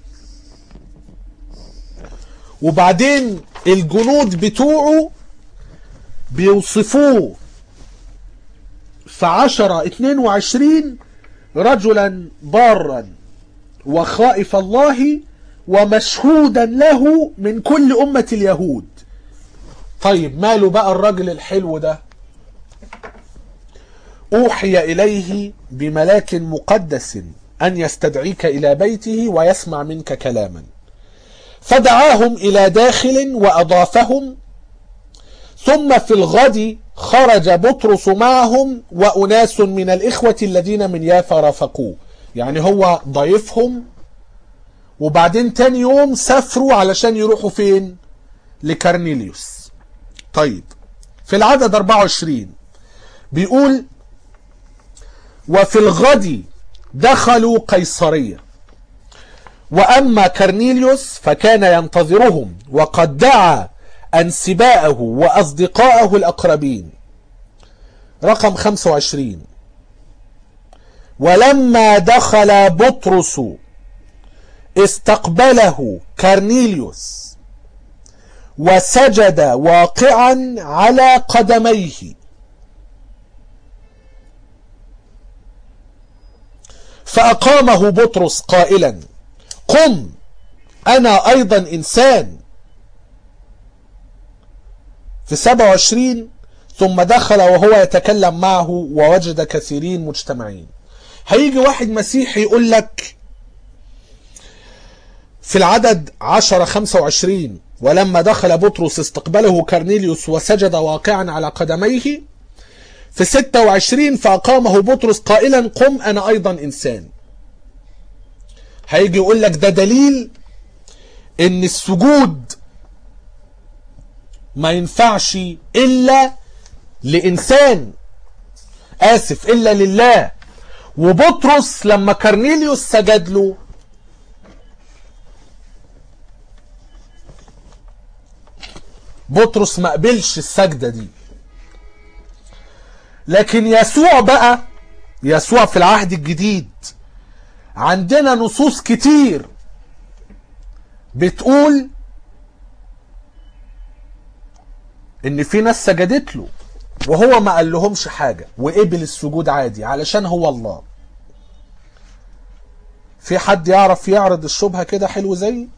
وبعدين الجنود بتوعه بيوصفوه في عشرة اتنين وعشرين رجلا بارا وخائف الله ومشهودا له من كل أمة اليهود طيب ماله بقى الرجل الحلو ده أوحي إليه بملاك مقدس أن يستدعيك إلى بيته ويسمع منك كلاما فدعاهم إلى داخل وأضافهم ثم في الغد خرج بطرس معهم وأناس من الإخوة الذين من يافا رافقوه يعني هو ضيفهم وبعدين تاني يوم سافروا علشان يروحوا فين لكارنيليوس طيب في العدد 24 بيقول وفي الغد دخلوا قيصرية وأما كارنيليوس فكان ينتظرهم وقد دعا أنسباءه وأصدقاءه الأقربين رقم 25 ولما دخل بطرس استقبله كارنيليوس وسجد واقعا على قدميه فأقامه بطرس قائلا قم أنا أيضا إنسان في 27 ثم دخل وهو يتكلم معه ووجد كثيرين مجتمعين هيجي واحد مسيحي يقول لك في العدد 10 25 ولما دخل بطرس استقبله كارنيليوس وسجد واقعا على قدميه في 26 فأقامه بطرس قائلا قم أنا أيضا إنسان هيجي يقول لك ده دليل ان السجود ما ينفعش الا لانسان اسف الا لله وبطرس لما كارنيليوس سجد له بطرس ما قبلش السجدة دي لكن يسوع بقى يسوع في العهد الجديد عندنا نصوص كتير بتقول ان في ناس سجدت له وهو ما قال لهمش حاجة وقبل السجود عادي علشان هو الله في حد يعرف يعرض الشبهة كده حلو زي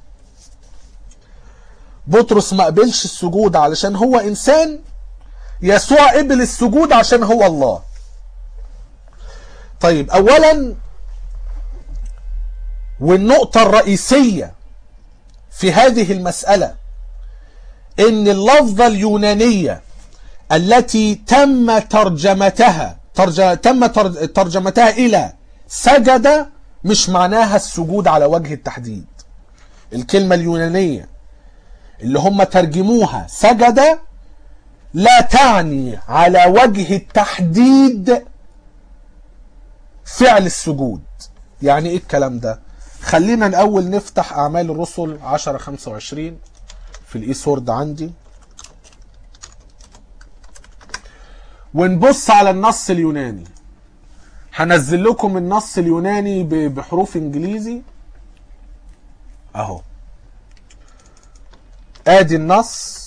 بطرس ما قبلش السجود علشان هو انسان يسوع قبل السجود عشان هو الله طيب اولا والنقطة الرئيسية في هذه المسألة ان اللفظة اليونانية التي تم ترجمتها ترج... تم تر... ترجمتها الى سجد مش معناها السجود على وجه التحديد الكلمة اليونانية اللي هم ترجموها سجد لا تعني على وجه التحديد فعل السجود يعني ايه الكلام ده خلينا الاول نفتح اعمال الرسل 10 25 في الاي سورد عندي ونبص على النص اليوناني هنزل لكم النص اليوناني بحروف انجليزي اهو ادي النص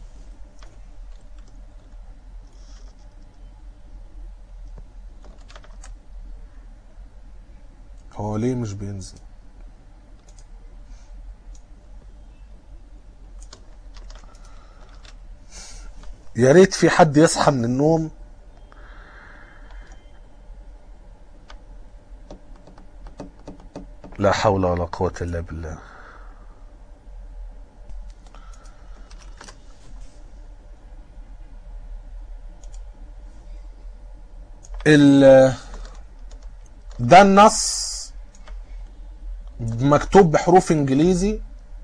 هو ليه مش بينزل يا ريت في حد يصحى من النوم لا حول ولا قوة إلا بالله ال ده النص مكتوب بحروف انجليزي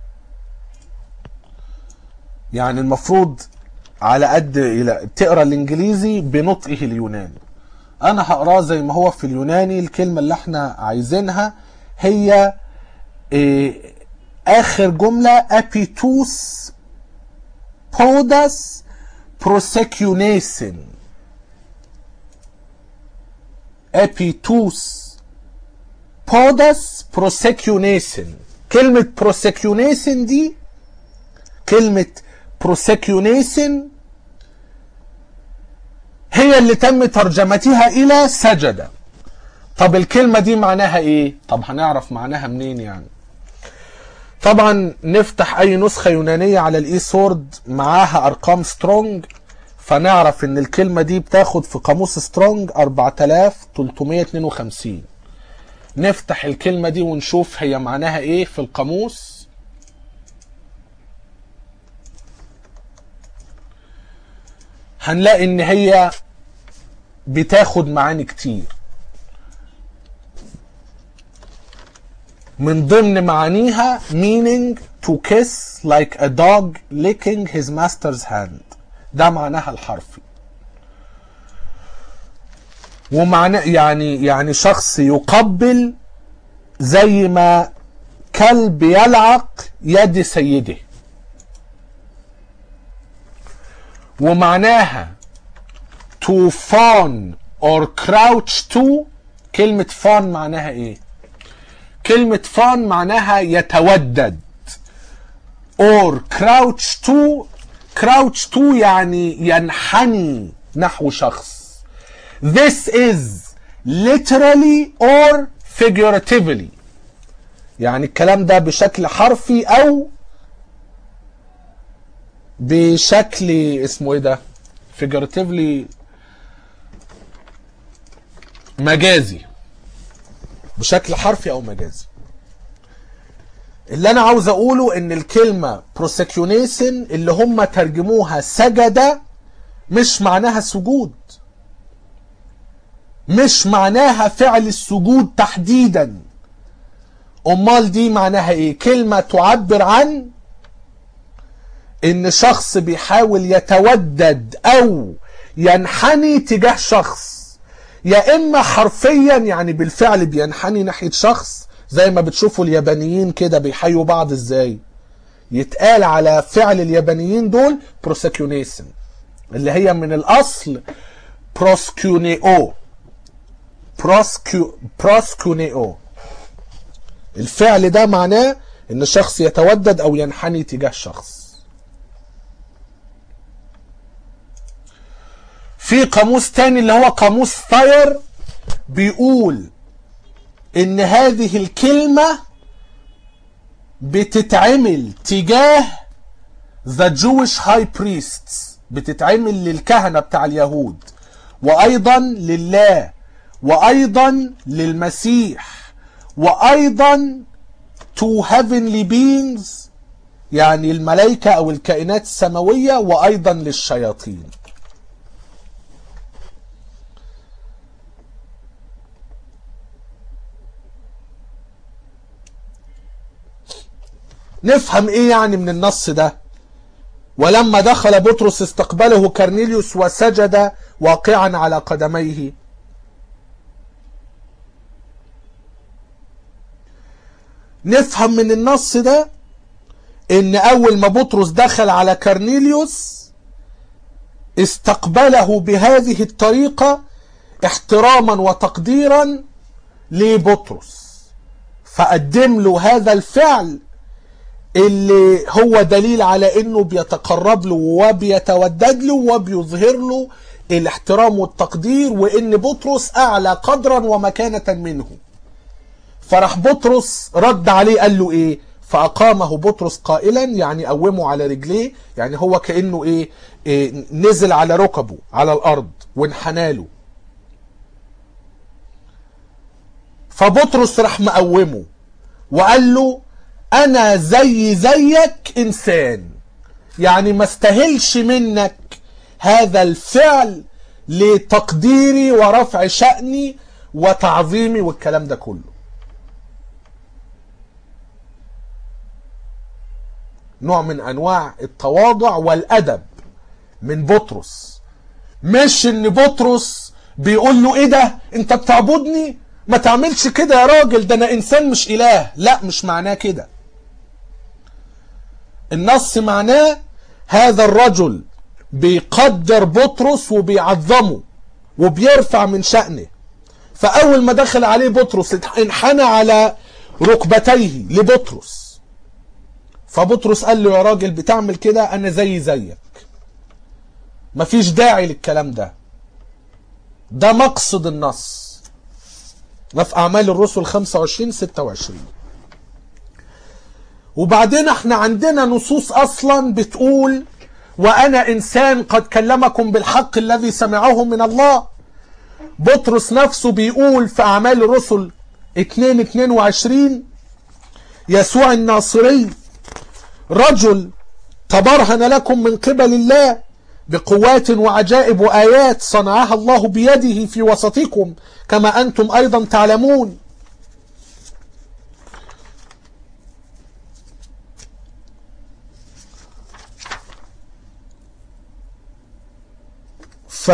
يعني المفروض على قد الى تقرا الانجليزي بنطقه اليوناني انا هقراه زي ما هو في اليوناني الكلمه اللي احنا عايزينها هي إيه اخر جمله ابيتوس بوداس بروسيكيونيسن ابيتوس بوداس بروسيكيونيسن كلمة بروسيكيونيسن دي كلمة بروسيكيونيسن هي اللي تم ترجمتها إلى سجدة طب الكلمة دي معناها إيه؟ طب هنعرف معناها منين يعني؟ طبعا نفتح أي نسخة يونانية على الإي سورد معاها أرقام سترونج فنعرف إن الكلمة دي بتاخد في قاموس سترونج 4352 نفتح الكلمة دي ونشوف هي معناها ايه في القاموس هنلاقي ان هي بتاخد معاني كتير من ضمن معانيها meaning to kiss like a dog licking his master's hand ده معناها الحرفي ومعنى يعني يعني شخص يقبل زي ما كلب يلعق يد سيده ومعناها to fawn or crouch to كلمة fawn معناها ايه كلمة fawn معناها يتودد or crouch to crouch to يعني ينحني نحو شخص This is literally or figuratively يعني الكلام ده بشكل حرفي او بشكل اسمه ايه ده figuratively مجازي بشكل حرفي او مجازي اللي انا عاوز اقوله ان الكلمة بروسيكيونيسن اللي هم ترجموها سجد مش معناها سجود مش معناها فعل السجود تحديدا امال دي معناها ايه كلمة تعبر عن ان شخص بيحاول يتودد او ينحني تجاه شخص يا اما حرفيا يعني بالفعل بينحني ناحية شخص زي ما بتشوفوا اليابانيين كده بيحيوا بعض ازاي يتقال على فعل اليابانيين دول بروسكيونيسن اللي هي من الاصل بروسكيونيو بروسكيو بروسكيونيو الفعل ده معناه ان شخص يتودد او ينحني تجاه شخص في قاموس تاني اللي هو قاموس ثاير بيقول ان هذه الكلمة بتتعمل تجاه the Jewish high priests بتتعمل للكهنة بتاع اليهود وايضا لله وايضا للمسيح وايضا to heavenly beings يعني الملائكة او الكائنات السماوية وايضا للشياطين نفهم ايه يعني من النص ده ولما دخل بطرس استقبله كرنيليوس وسجد واقعا على قدميه نفهم من النص ده ان اول ما بطرس دخل على كرنيليوس استقبله بهذه الطريقة احتراما وتقديرا لبطرس فقدم له هذا الفعل اللي هو دليل على انه بيتقرب له وبيتودد له وبيظهر له الاحترام والتقدير وان بطرس اعلى قدرا ومكانة منه فراح بطرس رد عليه قال له ايه فأقامه بطرس قائلا يعني قومه على رجليه يعني هو كأنه إيه, إيه نزل على ركبه على الأرض وانحنى له فبطرس راح مقومه وقال له أنا زي زيك إنسان يعني ما استاهلش منك هذا الفعل لتقديري ورفع شأني وتعظيمي والكلام ده كله نوع من انواع التواضع والادب من بطرس مش ان بطرس بيقول له ايه ده انت بتعبدني ما تعملش كده يا راجل ده انا انسان مش اله لا مش معناه كده النص معناه هذا الرجل بيقدر بطرس وبيعظمه وبيرفع من شأنه فأول ما دخل عليه بطرس انحنى على ركبتيه لبطرس فبطرس قال له يا راجل بتعمل كده أنا زي زيك مفيش داعي للكلام ده ده مقصد النص ده في أعمال الرسل 25 26 وبعدين احنا عندنا نصوص أصلا بتقول وأنا إنسان قد كلمكم بالحق الذي سمعه من الله بطرس نفسه بيقول في أعمال الرسل 2 22 يسوع الناصري رجل تبرهن لكم من قبل الله بقوات وعجائب وآيات صنعها الله بيده في وسطكم كما أنتم أيضا تعلمون ف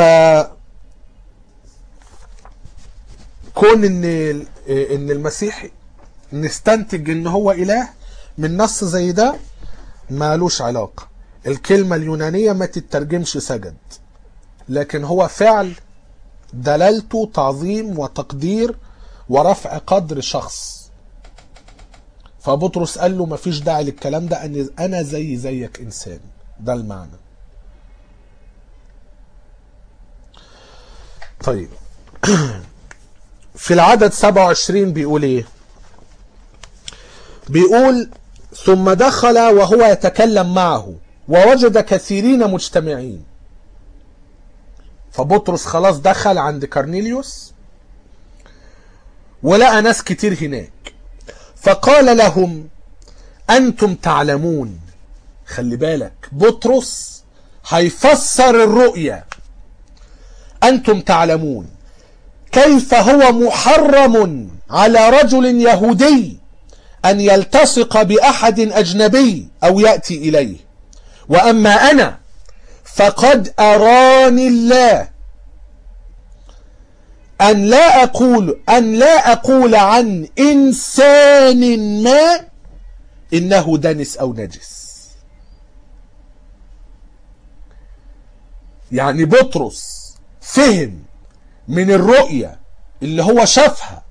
كون ان ان المسيح نستنتج ان هو اله من نص زي ده مالوش علاقة الكلمة اليونانية ما تترجمش سجد لكن هو فعل دلالته تعظيم وتقدير ورفع قدر شخص فبطرس قال له مفيش داعي للكلام ده أن انا زي زيك انسان ده المعنى طيب في العدد 27 بيقول ايه بيقول ثم دخل وهو يتكلم معه ووجد كثيرين مجتمعين فبطرس خلاص دخل عند كارنيليوس ولقى ناس كتير هناك فقال لهم أنتم تعلمون خلي بالك بطرس هيفسر الرؤية أنتم تعلمون كيف هو محرم على رجل يهودي أن يلتصق بأحد أجنبي أو يأتي إليه وأما أنا فقد أراني الله أن لا أقول أن لا أقول عن إنسان ما إنه دنس أو نجس يعني بطرس فهم من الرؤية اللي هو شافها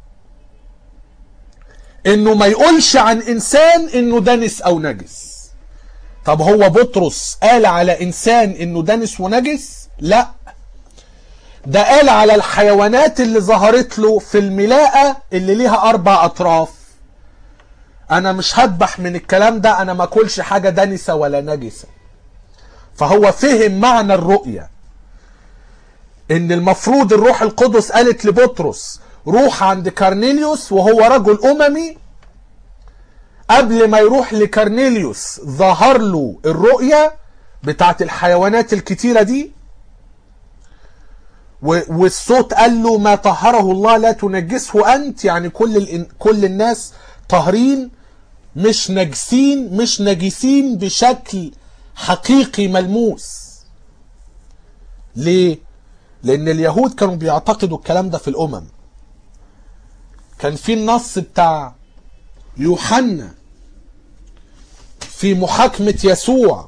انه ما يقولش عن انسان انه دنس او نجس طب هو بطرس قال على انسان انه دنس ونجس لا ده قال على الحيوانات اللي ظهرت له في الملاءة اللي ليها اربع اطراف انا مش هذبح من الكلام ده انا ما اكلش حاجة دنسة ولا نجسة فهو فهم معنى الرؤية ان المفروض الروح القدس قالت لبطرس روح عند كارنيليوس وهو رجل اممي قبل ما يروح لكارنيليوس ظهر له الرؤية بتاعت الحيوانات الكتيرة دي والصوت قال له ما طهره الله لا تنجسه انت يعني كل كل الناس طاهرين مش نجسين مش نجسين بشكل حقيقي ملموس ليه لان اليهود كانوا بيعتقدوا الكلام ده في الامم كان في النص بتاع يوحنا في محاكمة يسوع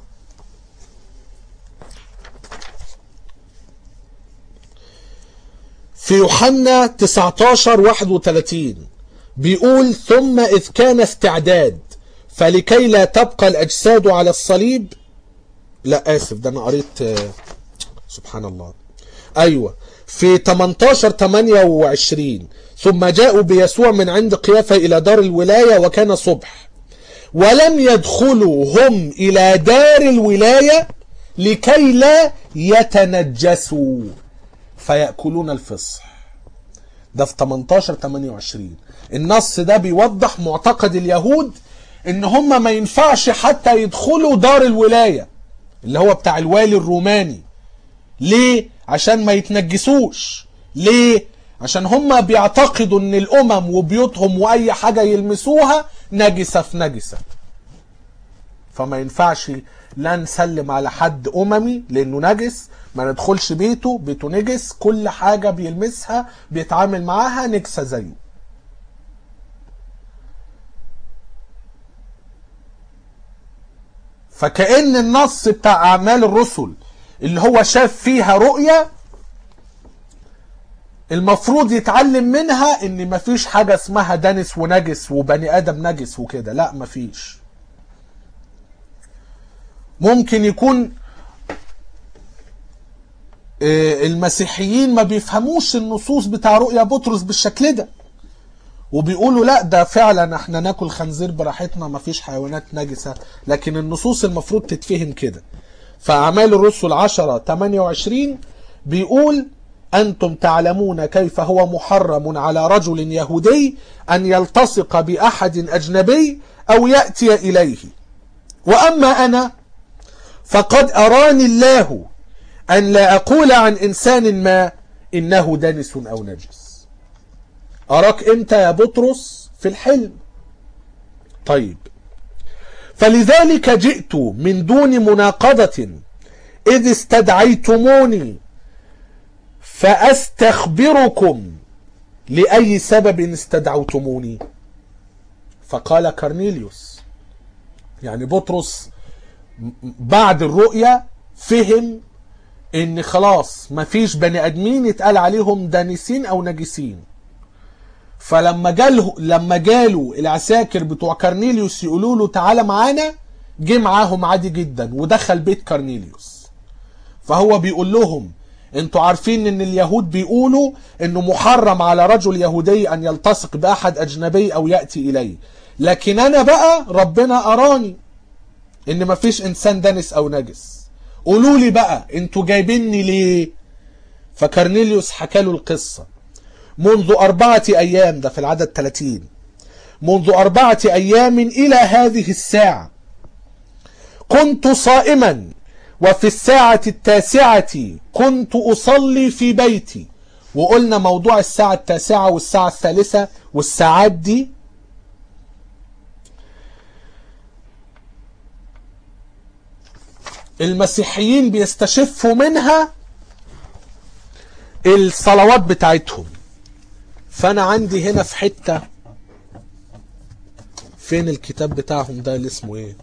في يوحنا 19 31 بيقول ثم إذ كان استعداد فلكي لا تبقى الأجساد على الصليب لا آسف ده أنا قريت سبحان الله أيوة في 18 28 ثم جاءوا بيسوع من عند قيافة إلى دار الولاية وكان صبح ولم يدخلوا هم إلى دار الولاية لكي لا يتنجسوا فيأكلون الفصح ده في 18 28 النص ده بيوضح معتقد اليهود ان هم ما ينفعش حتى يدخلوا دار الولاية اللي هو بتاع الوالي الروماني ليه عشان ما يتنجسوش ليه عشان هم بيعتقدوا ان الامم وبيوتهم واي حاجة يلمسوها نجسة في نجسة فما ينفعش لا نسلم على حد اممي لانه نجس ما ندخلش بيته بيته نجس كل حاجة بيلمسها بيتعامل معاها نجسة زيه فكأن النص بتاع أعمال الرسل اللي هو شاف فيها رؤية المفروض يتعلم منها ان مفيش حاجة اسمها دنس ونجس وبني ادم نجس وكده لا مفيش ممكن يكون المسيحيين ما بيفهموش النصوص بتاع رؤيا بطرس بالشكل ده وبيقولوا لا ده فعلا احنا ناكل خنزير براحتنا مفيش حيوانات نجسة لكن النصوص المفروض تتفهم كده فأعمال الرسل 10 28 بيقول أنتم تعلمون كيف هو محرم على رجل يهودي أن يلتصق بأحد أجنبي أو يأتي إليه وأما أنا فقد أراني الله أن لا أقول عن إنسان ما إنه دنس أو نجس أراك إمتى يا بطرس في الحلم طيب فلذلك جئت من دون مناقضة إذ استدعيتموني فأستخبركم لأي سبب استدعوتموني فقال كارنيليوس يعني بطرس بعد الرؤية فهم ان خلاص مفيش بني ادمين يتقال عليهم دانسين او نجسين فلما جاله لما جاله العساكر بتوع كارنيليوس يقولوا له تعالى معانا جه معاهم عادي جدا ودخل بيت كارنيليوس فهو بيقول لهم انتوا عارفين ان اليهود بيقولوا انه محرم على رجل يهودي ان يلتصق باحد اجنبي او ياتي اليه لكن انا بقى ربنا اراني ان مفيش انسان دنس او نجس قولوا لي بقى انتوا جايبيني ليه فكرنيليوس حكى له القصة منذ أربعة أيام ده في العدد 30 منذ أربعة أيام إلى هذه الساعة كنت صائما وفي الساعة التاسعة كنت أصلي في بيتي وقلنا موضوع الساعة التاسعة والساعة الثالثة والساعات دي المسيحيين بيستشفوا منها الصلوات بتاعتهم فانا عندي هنا في حتة فين الكتاب بتاعهم ده اللي اسمه ايه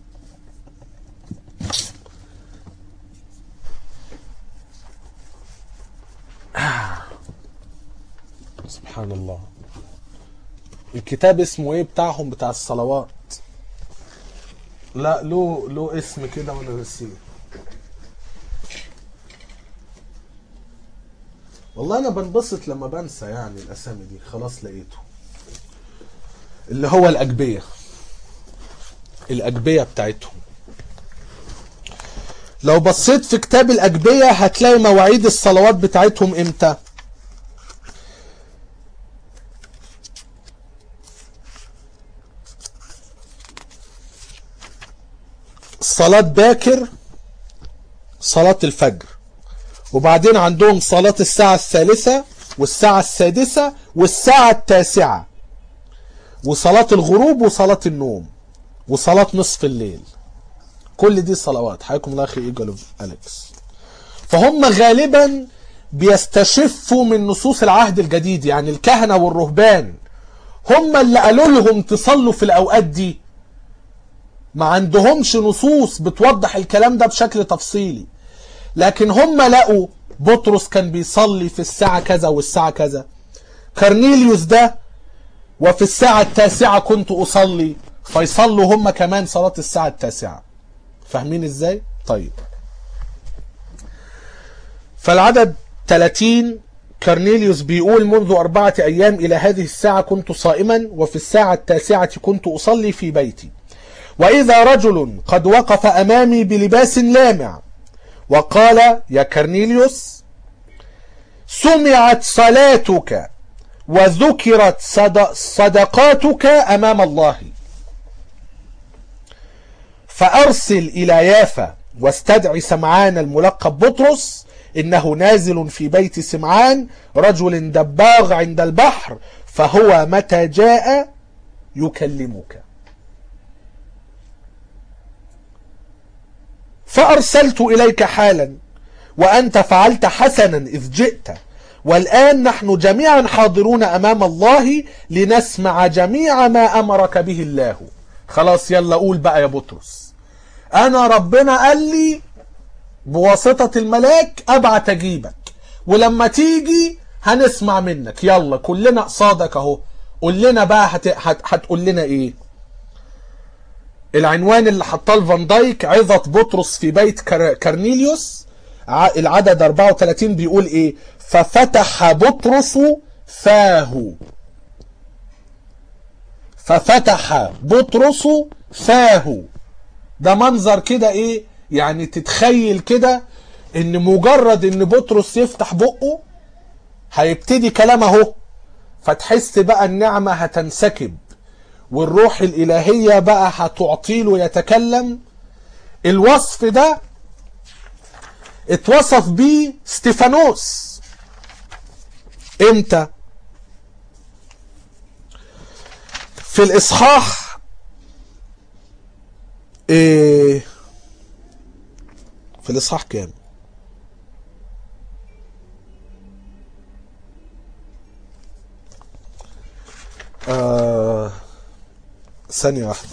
سبحان الله الكتاب اسمه ايه بتاعهم بتاع الصلوات لا له له اسم كده وانا نسيه والله انا بنبسط لما بنسى يعني الاسامي دي خلاص لقيته اللي هو الاجبيه الاجبيه بتاعتهم لو بصيت في كتاب الاجبيه هتلاقي مواعيد الصلوات بتاعتهم امتى صلاة باكر صلاة الفجر وبعدين عندهم صلاة الساعة الثالثة والساعة السادسة والساعة التاسعة وصلاة الغروب وصلاة النوم وصلاة نصف الليل كل دي صلوات حياكم الله اخي ايجل اليكس فهم غالبا بيستشفوا من نصوص العهد الجديد يعني الكهنة والرهبان هم اللي قالوا لهم تصلوا في الاوقات دي ما عندهمش نصوص بتوضح الكلام ده بشكل تفصيلي لكن هم لقوا بطرس كان بيصلي في الساعة كذا والساعة كذا كارنيليوس ده وفي الساعة التاسعة كنت أصلي فيصلوا هم كمان صلاة الساعة التاسعة فاهمين ازاي؟ طيب فالعدد 30 كارنيليوس بيقول منذ أربعة أيام إلى هذه الساعة كنت صائما وفي الساعة التاسعة كنت أصلي في بيتي وإذا رجل قد وقف أمامي بلباس لامع وقال يا كرنيليوس سمعت صلاتك وذكرت صد- صدقاتك أمام الله فأرسل إلى يافا واستدعي سمعان الملقب بطرس إنه نازل في بيت سمعان رجل دباغ عند البحر فهو متى جاء يكلمك فأرسلت إليك حالا وأنت فعلت حسنا إذ جئت والآن نحن جميعا حاضرون أمام الله لنسمع جميع ما أمرك به الله خلاص يلا قول بقى يا بطرس أنا ربنا قال لي بواسطة الملاك أبعت أجيبك ولما تيجي هنسمع منك يلا كلنا قصادك أهو قول لنا بقى هت... هت... هتقول لنا إيه العنوان اللي حطاه الفان دايك عظة بطرس في بيت كر... كرنيليوس ع- العدد 34 بيقول ايه ففتح بطرس فاه ففتح بطرس فاه ده منظر كده ايه يعني تتخيل كده ان مجرد ان بطرس يفتح بقه هيبتدي كلام اهو فتحس بقى النعمة هتنسكب والروح الإلهية بقى هتعطي له يتكلم الوصف ده اتوصف بيه ستيفانوس امتى في الإصحاح إيه في الإصحاح كام آه ثانية واحدة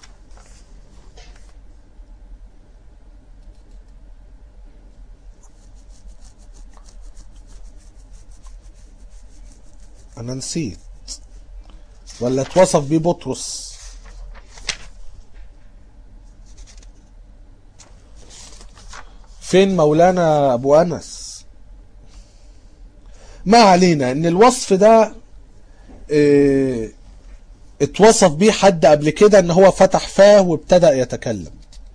أنا نسيت ولا اتوصف بيه بطرس فين مولانا أبو أنس ما علينا إن الوصف ده اه اتوصف بيه حد قبل كده ان هو فتح فاه وابتدأ يتكلم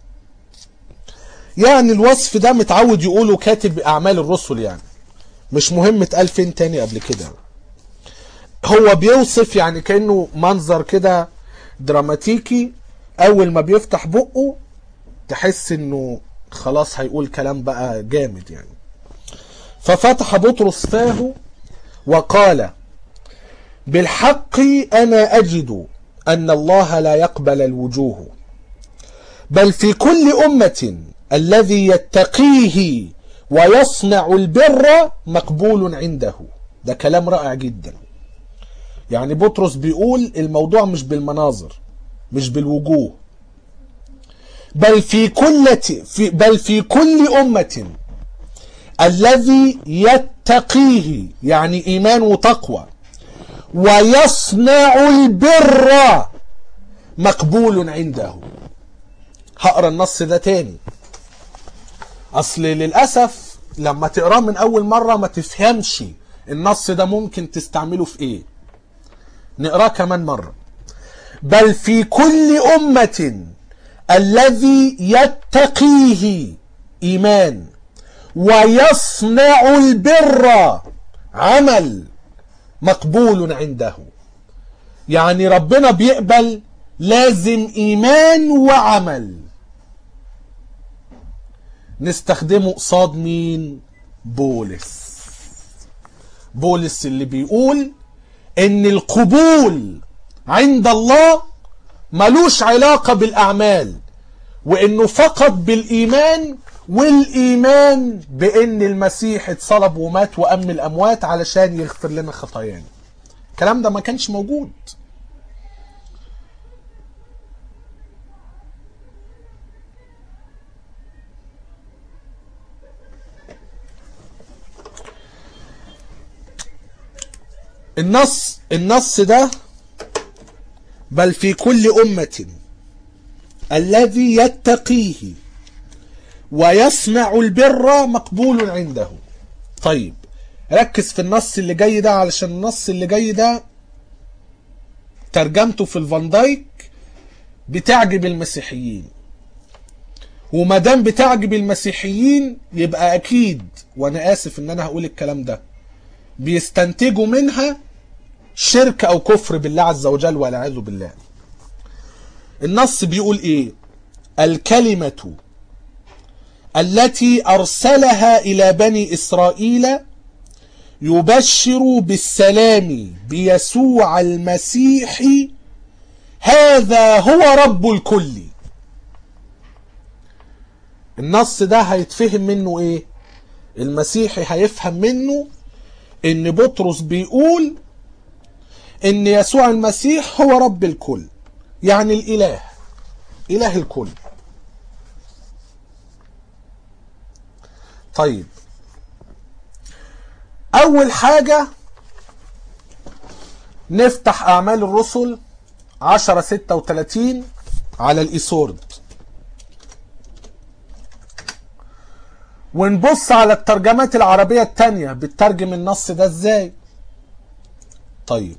يعني الوصف ده متعود يقوله كاتب اعمال الرسل يعني مش مهم اتقال فين تاني قبل كده هو بيوصف يعني كأنه منظر كده دراماتيكي اول ما بيفتح بقه تحس انه خلاص هيقول كلام بقى جامد يعني ففتح بطرس فاه وقال بالحق انا اجد ان الله لا يقبل الوجوه بل في كل امه الذي يتقيه ويصنع البر مقبول عنده ده كلام رائع جدا يعني بطرس بيقول الموضوع مش بالمناظر مش بالوجوه بل في كل في بل في كل امه الذي يتقيه يعني ايمان وتقوى ويصنع البر مقبول عنده هقرا النص ده تاني اصل للاسف لما تقراه من اول مره ما تفهمش النص ده ممكن تستعمله في ايه نقراه كمان مره بل في كل امه الذي يتقيه ايمان ويصنع البر عمل مقبول عنده يعني ربنا بيقبل لازم ايمان وعمل نستخدمه قصاد مين بولس بولس اللي بيقول ان القبول عند الله ملوش علاقة بالاعمال وانه فقط بالايمان والايمان بان المسيح اتصلب ومات وام الاموات علشان يغفر لنا خطايانا الكلام ده ما كانش موجود النص النص ده بل في كل أمة الذي يتقيه ويصنع البر مقبول عنده طيب ركز في النص اللي جاي ده علشان النص اللي جاي ده ترجمته في الفان دايك بتعجب المسيحيين وما دام بتعجب المسيحيين يبقى اكيد وانا اسف ان انا هقول الكلام ده بيستنتجوا منها شرك او كفر بالله عز وجل والعياذ بالله النص بيقول ايه الكلمه التي ارسلها الى بني اسرائيل يبشر بالسلام بيسوع المسيح هذا هو رب الكل النص ده هيتفهم منه ايه المسيحي هيفهم منه ان بطرس بيقول ان يسوع المسيح هو رب الكل يعني الاله اله الكل طيب اول حاجة نفتح اعمال الرسل عشرة ستة وتلاتين على الايسورد ونبص على الترجمات العربية التانية بتترجم النص ده ازاي طيب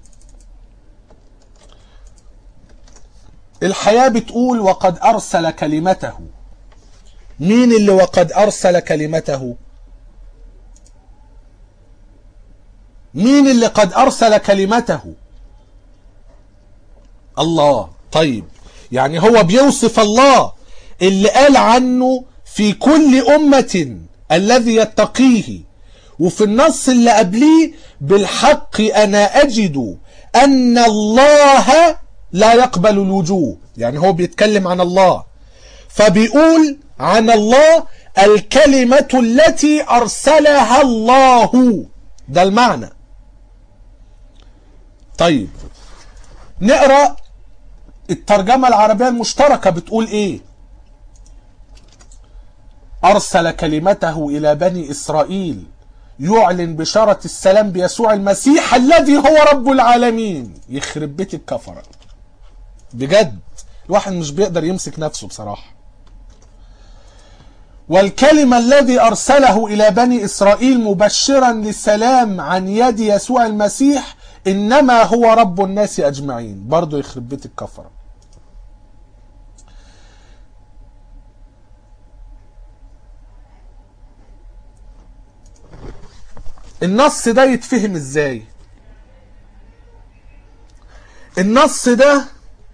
الحياة بتقول وقد أرسل كلمته مين اللي وقد أرسل كلمته مين اللي قد أرسل كلمته الله طيب يعني هو بيوصف الله اللي قال عنه في كل أمة الذي يتقيه وفي النص اللي قبليه بالحق أنا أجد أن الله لا يقبل الوجوه يعني هو بيتكلم عن الله فبيقول عن الله الكلمة التي أرسلها الله ده المعنى طيب نقرأ الترجمة العربية المشتركة بتقول ايه أرسل كلمته إلى بني إسرائيل يعلن بشارة السلام بيسوع المسيح الذي هو رب العالمين يخرب بيت الكفرة بجد الواحد مش بيقدر يمسك نفسه بصراحة والكلمة الذي أرسله إلى بني إسرائيل مبشرا للسلام عن يد يسوع المسيح إنما هو رب الناس أجمعين برضو يخرب بيت الكفرة النص ده يتفهم ازاي النص ده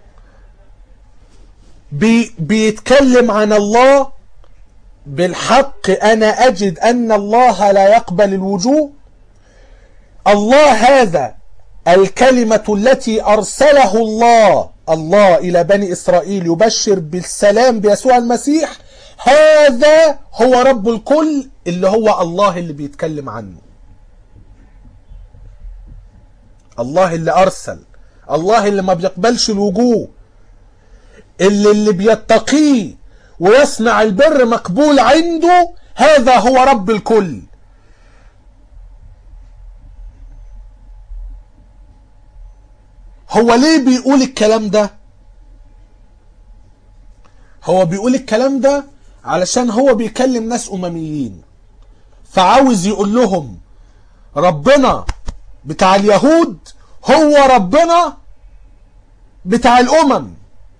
بي بيتكلم عن الله بالحق انا اجد ان الله لا يقبل الوجوه الله هذا الكلمة التي ارسله الله الله الى بني اسرائيل يبشر بالسلام بيسوع المسيح هذا هو رب الكل اللي هو الله اللي بيتكلم عنه الله اللي ارسل الله اللي ما بيقبلش الوجوه اللي اللي بيتقيه ويصنع البر مقبول عنده هذا هو رب الكل هو ليه بيقول الكلام ده هو بيقول الكلام ده علشان هو بيكلم ناس امميين فعاوز يقول لهم ربنا بتاع اليهود هو ربنا بتاع الامم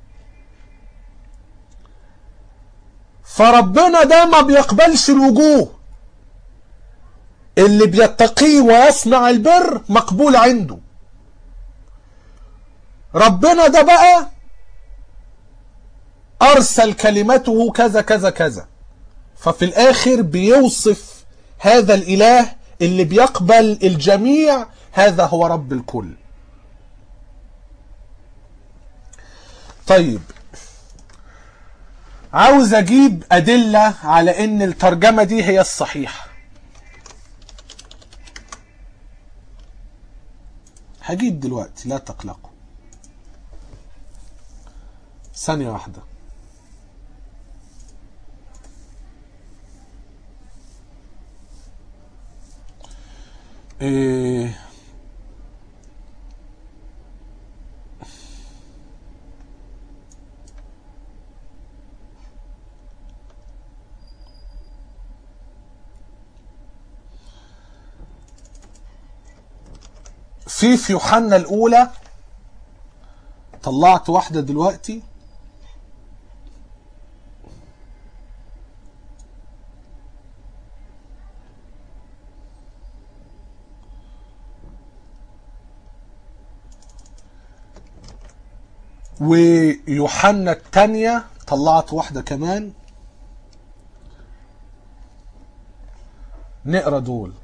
فربنا ده ما بيقبلش الوجوه اللي بيتقيه ويصنع البر مقبول عنده ربنا ده بقى ارسل كلمته كذا كذا كذا ففي الاخر بيوصف هذا الاله اللي بيقبل الجميع هذا هو رب الكل طيب عاوز اجيب ادلة على ان الترجمة دي هي الصحيحة هجيب دلوقتي لا تقلقوا ثانية واحدة إيه في في يوحنا الأولى طلعت واحدة دلوقتي ويوحنا الثانية طلعت واحدة كمان نقرا دول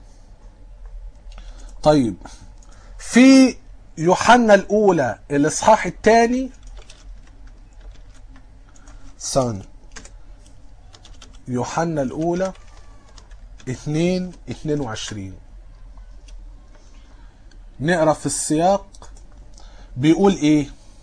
طيب في يوحنا الأولى الإصحاح الثاني ثاني يوحنا الأولى اتنين اتنين وعشرين نقرا في السياق بيقول ايه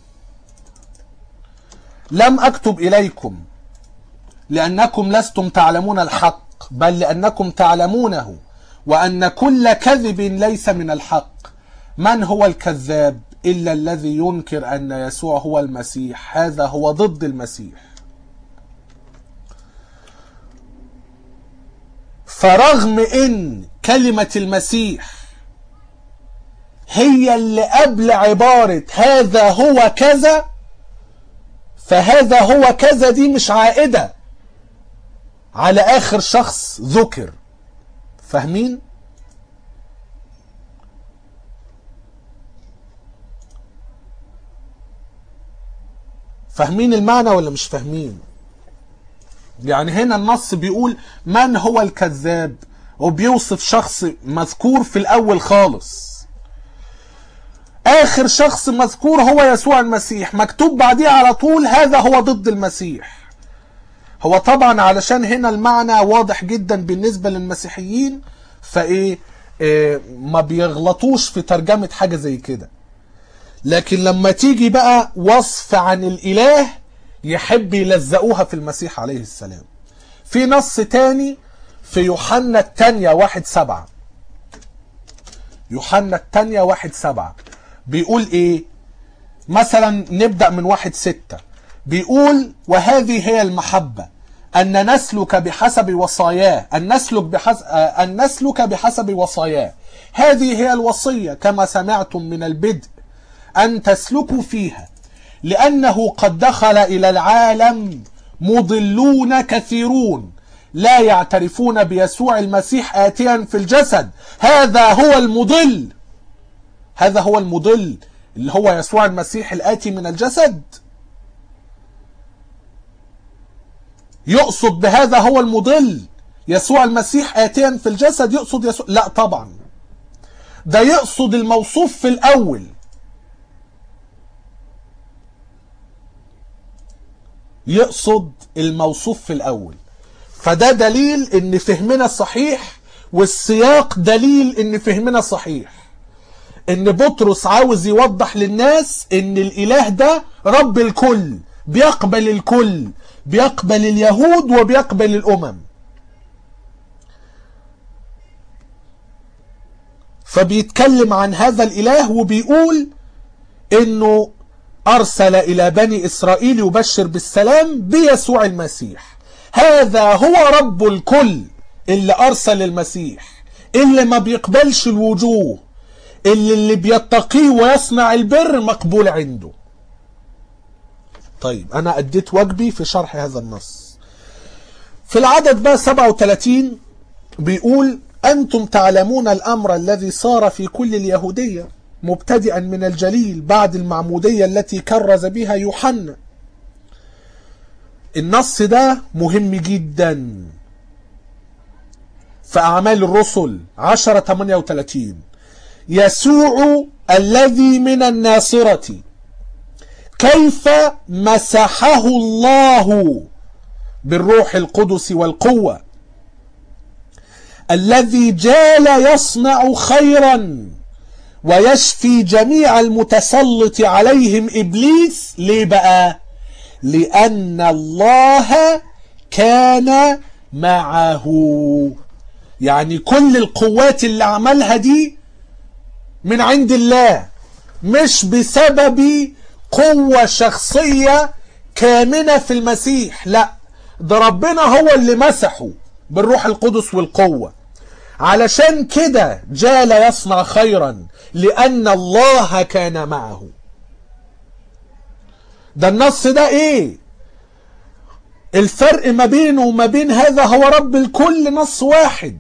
لم اكتب اليكم لانكم لستم تعلمون الحق بل لانكم تعلمونه وان كل كذب ليس من الحق من هو الكذاب الا الذي ينكر ان يسوع هو المسيح هذا هو ضد المسيح فرغم ان كلمه المسيح هي اللي قبل عباره هذا هو كذا فهذا هو كذا دي مش عائده على اخر شخص ذكر فاهمين فاهمين المعنى ولا مش فاهمين يعني هنا النص بيقول من هو الكذاب وبيوصف شخص مذكور في الاول خالص اخر شخص مذكور هو يسوع المسيح مكتوب بعديه على طول هذا هو ضد المسيح هو طبعا علشان هنا المعنى واضح جدا بالنسبة للمسيحيين فايه إيه ما بيغلطوش في ترجمة حاجة زي كده لكن لما تيجي بقى وصف عن الاله يحب يلزقوها في المسيح عليه السلام في نص تاني في يوحنا التانية واحد سبعة يوحنا التانية واحد سبعة بيقول ايه مثلا نبدأ من واحد ستة بيقول وهذه هي المحبة أن نسلك بحسب وصاياه أن نسلك بحسب أن نسلك بحسب وصاياه هذه هي الوصية كما سمعتم من البدء أن تسلكوا فيها لأنه قد دخل إلى العالم مضلون كثيرون لا يعترفون بيسوع المسيح آتيا في الجسد هذا هو المضل هذا هو المضل اللي هو يسوع المسيح الآتي من الجسد يقصد بهذا هو المضل يسوع المسيح آتيا في الجسد يقصد يسوع لا طبعا ده يقصد الموصوف في الأول يقصد الموصوف في الأول فده دليل ان فهمنا صحيح والسياق دليل ان فهمنا صحيح ان بطرس عاوز يوضح للناس ان الاله ده رب الكل بيقبل الكل بيقبل اليهود وبيقبل الامم فبيتكلم عن هذا الاله وبيقول انه ارسل الى بني اسرائيل يبشر بالسلام بيسوع المسيح هذا هو رب الكل اللي ارسل المسيح اللي ما بيقبلش الوجوه اللي اللي بيتقيه ويصنع البر مقبول عنده طيب انا اديت واجبي في شرح هذا النص في العدد بقى 37 بيقول انتم تعلمون الامر الذي صار في كل اليهوديه مبتدئا من الجليل بعد المعموديه التي كرز بها يوحنا النص ده مهم جدا في أعمال الرسل 10 38 يسوع الذي من الناصرة كيف مسحه الله بالروح القدس والقوة الذي جال يصنع خيرا ويشفي جميع المتسلط عليهم إبليس ليه بقى لأن الله كان معه يعني كل القوات اللي عملها دي من عند الله مش بسبب قوة شخصية كامنة في المسيح لا ده ربنا هو اللي مسحه بالروح القدس والقوة علشان كده جال يصنع خيرا لأن الله كان معه ده النص ده ايه الفرق ما بينه وما بين هذا هو رب الكل نص واحد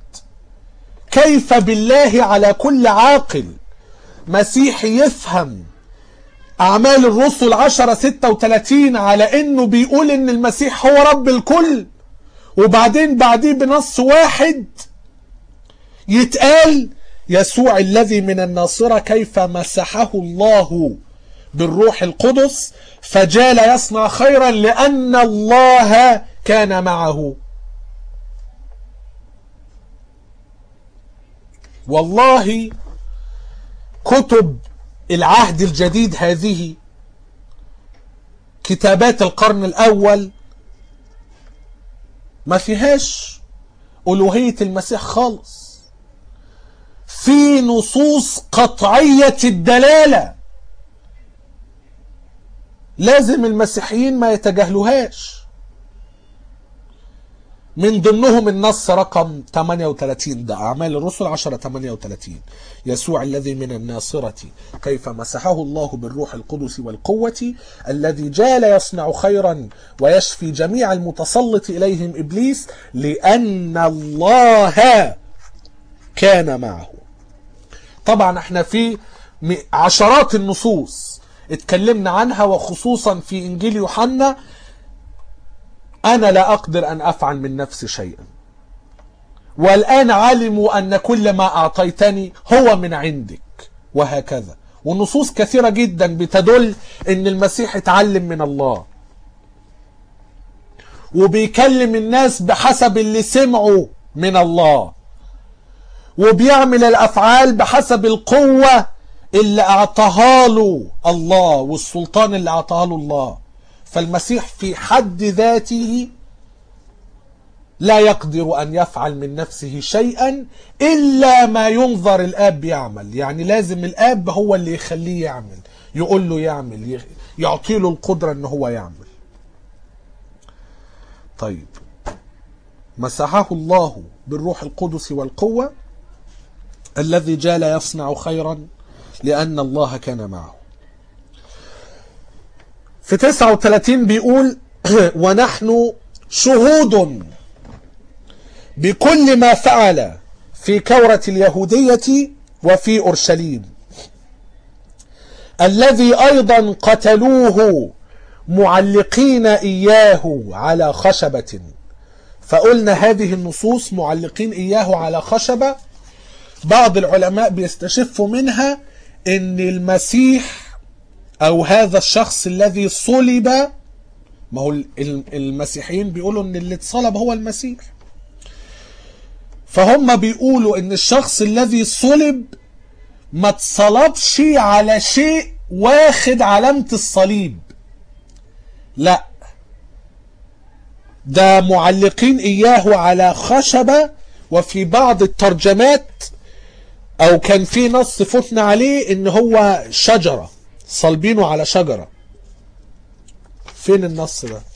كيف بالله على كل عاقل مسيحي يفهم أعمال الرسل 10 36 على إنه بيقول إن المسيح هو رب الكل وبعدين بعديه بنص واحد يتقال يسوع الذي من الناصرة كيف مسحه الله بالروح القدس فجال يصنع خيرا لأن الله كان معه والله كتب العهد الجديد هذه كتابات القرن الأول ما فيهاش ألوهية المسيح خالص في نصوص قطعية الدلالة لازم المسيحيين ما يتجاهلوهاش من ضمنهم النص رقم 38 ده أعمال الرسل 10 38 يسوع الذي من الناصرة كيف مسحه الله بالروح القدس والقوة الذي جال يصنع خيرا ويشفي جميع المتسلط إليهم إبليس لأن الله كان معه طبعا احنا في عشرات النصوص اتكلمنا عنها وخصوصا في إنجيل يوحنا أنا لا أقدر أن أفعل من نفسي شيئا والآن علموا أن كل ما أعطيتني هو من عندك وهكذا ونصوص كثيرة جدا بتدل أن المسيح اتعلم من الله وبيكلم الناس بحسب اللي سمعوا من الله وبيعمل الأفعال بحسب القوة اللي أعطاها له الله والسلطان اللي أعطاها له الله فالمسيح في حد ذاته لا يقدر أن يفعل من نفسه شيئا إلا ما ينظر الآب يعمل يعني لازم الآب هو اللي يخليه يعمل يقول له يعمل يعطي له القدرة أن هو يعمل طيب مسحه الله بالروح القدس والقوة الذي جال يصنع خيرا لأن الله كان معه في 39 بيقول ونحن شهود بكل ما فعل في كورة اليهودية وفي أورشليم الذي أيضا قتلوه معلقين إياه على خشبة فقلنا هذه النصوص معلقين إياه على خشبة بعض العلماء بيستشفوا منها ان المسيح او هذا الشخص الذي صلب ما هو المسيحيين بيقولوا ان اللي اتصلب هو المسيح فهم بيقولوا ان الشخص الذي صلب ما اتصلبش على شيء واخد علامة الصليب لا ده معلقين اياه على خشبة وفي بعض الترجمات او كان في نص فتنا عليه ان هو شجرة صلبينه على شجرة فين النص ده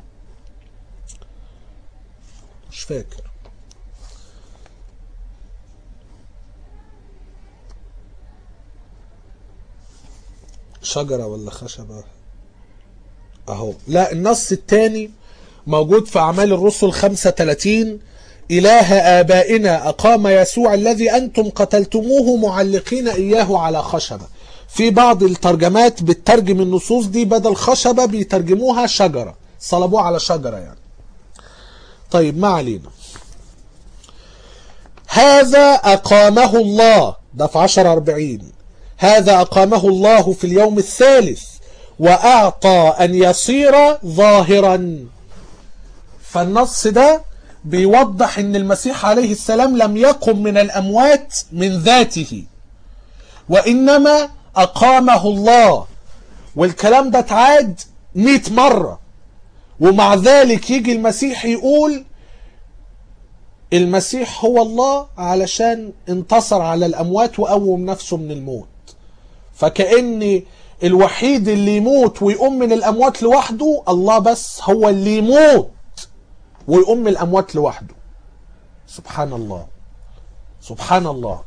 مش فاكر شجرة ولا خشبة اهو لا النص الثاني موجود في اعمال الرسل 35 إله آبائنا أقام يسوع الذي أنتم قتلتموه معلقين إياه على خشبة في بعض الترجمات بتترجم النصوص دي بدل خشبة بيترجموها شجرة صلبوه على شجرة يعني طيب ما علينا هذا أقامه الله ده في عشر أربعين هذا أقامه الله في اليوم الثالث وأعطى أن يصير ظاهرا فالنص ده بيوضح ان المسيح عليه السلام لم يقم من الاموات من ذاته وانما اقامه الله والكلام ده اتعاد 100 مرة ومع ذلك يجي المسيح يقول المسيح هو الله علشان انتصر على الاموات وقوم نفسه من الموت فكأن الوحيد اللي يموت ويقوم من الاموات لوحده الله بس هو اللي يموت ويقوم من الأموات لوحده سبحان الله سبحان الله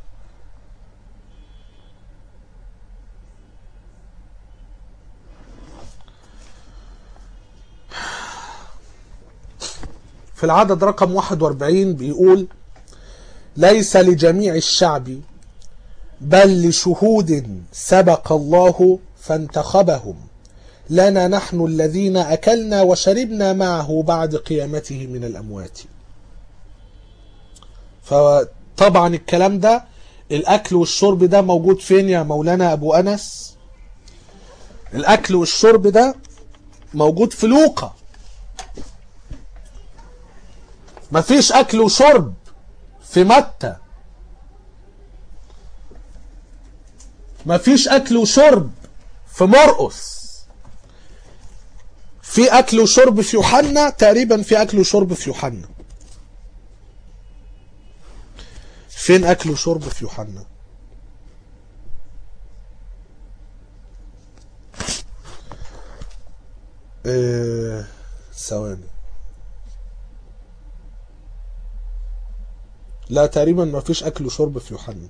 في العدد رقم 41 بيقول ليس لجميع الشعب بل لشهود سبق الله فانتخبهم لنا نحن الذين أكلنا وشربنا معه بعد قيامته من الأموات فطبعا الكلام ده الأكل والشرب ده موجود فين يا مولانا أبو أنس الأكل والشرب ده موجود في لوقا مفيش أكل وشرب في متى مفيش أكل وشرب في مرقس في أكل وشرب في يوحنا تقريبا في أكل وشرب في يوحنا فين أكل وشرب في يوحنا إيه ثواني لا تقريبا ما فيش اكل وشرب في يوحنا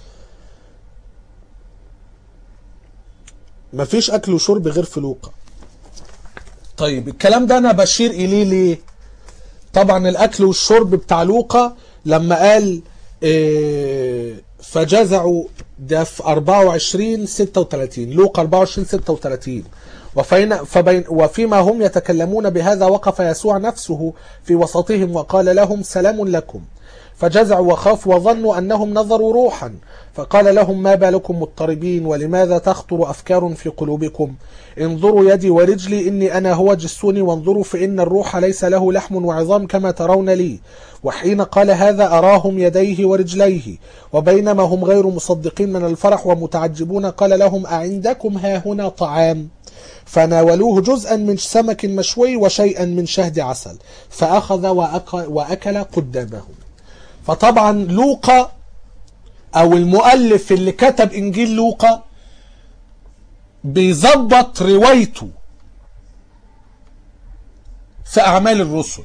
ما فيش اكل وشرب غير في لوقا طيب الكلام ده انا بشير اليه ليه طبعا الاكل والشرب بتاع لوقا لما قال إيه فجزعوا ده في 24 36 لوقا 24 36 وفين فبين وفيما هم يتكلمون بهذا وقف يسوع نفسه في وسطهم وقال لهم سلام لكم فجزعوا وخافوا وظنوا أنهم نظروا روحا فقال لهم ما بالكم مضطربين ولماذا تخطر أفكار في قلوبكم انظروا يدي ورجلي إني أنا هو جسوني وانظروا فإن الروح ليس له لحم وعظام كما ترون لي وحين قال هذا أراهم يديه ورجليه وبينما هم غير مصدقين من الفرح ومتعجبون قال لهم أعندكم ها هنا طعام فناولوه جزءا من سمك مشوي وشيئا من شهد عسل فأخذ وأكل قدامهم فطبعا لوقا او المؤلف اللي كتب انجيل لوقا بيظبط روايته في اعمال الرسل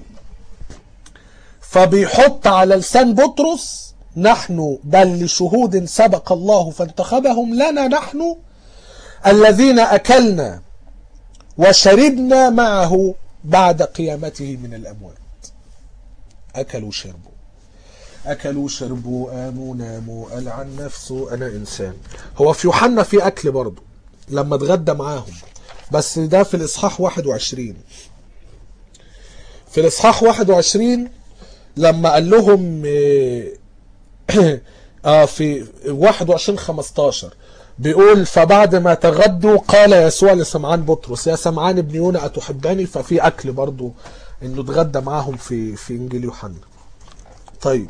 فبيحط على لسان بطرس نحن بل لشهود سبق الله فانتخبهم لنا نحن الذين اكلنا وشربنا معه بعد قيامته من الاموات اكلوا وشربوا أكلوا شربوا آموا ناموا قال عن نفسه أنا إنسان هو في يوحنا في أكل برضه لما اتغدى معاهم بس ده في الإصحاح 21 في الإصحاح 21 لما قال لهم آه في 21 15 بيقول فبعد ما تغدوا قال يسوع لسمعان بطرس يا سمعان ابن يونا أتحبني ففي أكل برضه إنه اتغدى معاهم في في إنجيل يوحنا طيب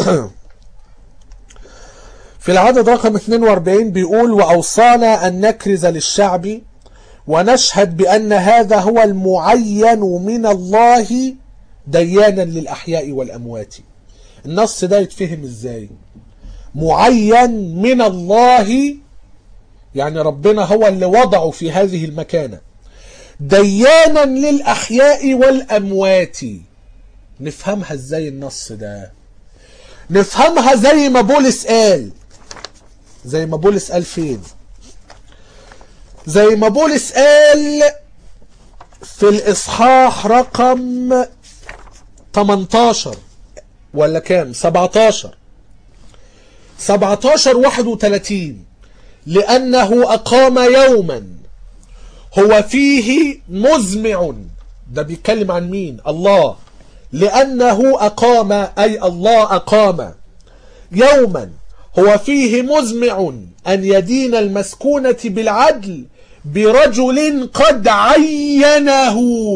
في العدد رقم 42 بيقول وأوصانا أن نكرز للشعب ونشهد بأن هذا هو المعين من الله ديانا للأحياء والأموات النص ده يتفهم ازاي معين من الله يعني ربنا هو اللي وضعه في هذه المكانة ديانا للأحياء والأموات نفهمها ازاي النص ده نفهمها زي ما بولس قال زي ما بولس قال فين زي ما بولس قال في الإصحاح رقم 18 ولا كام 17 17 31 لأنه أقام يوما هو فيه مزمع ده بيتكلم عن مين الله لأنه أقام أي الله أقام يوما هو فيه مزمع أن يدين المسكونة بالعدل برجل قد عينه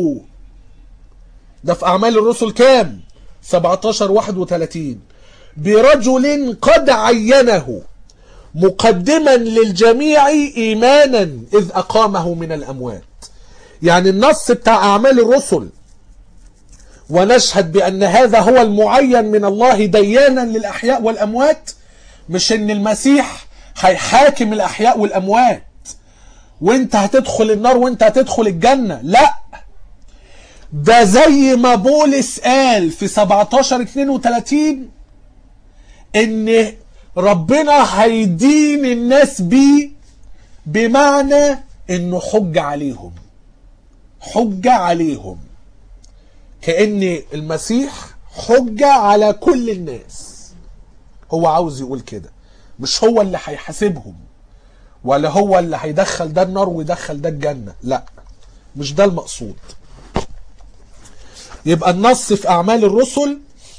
ده في أعمال الرسل كام 17 31 برجل قد عينه مقدما للجميع إيمانا إذ أقامه من الأموات يعني النص بتاع أعمال الرسل ونشهد بأن هذا هو المعين من الله ديانا للأحياء والأموات مش ان المسيح هيحاكم الأحياء والأموات وانت هتدخل النار وانت هتدخل الجنة لا ده زي ما بولس قال في 17 32 ان ربنا هيدين الناس بيه بمعنى انه حج عليهم حجة عليهم كأن المسيح حجة على كل الناس هو عاوز يقول كده مش هو اللي هيحاسبهم ولا هو اللي هيدخل ده النار ويدخل ده الجنة لا مش ده المقصود يبقى النص في أعمال الرسل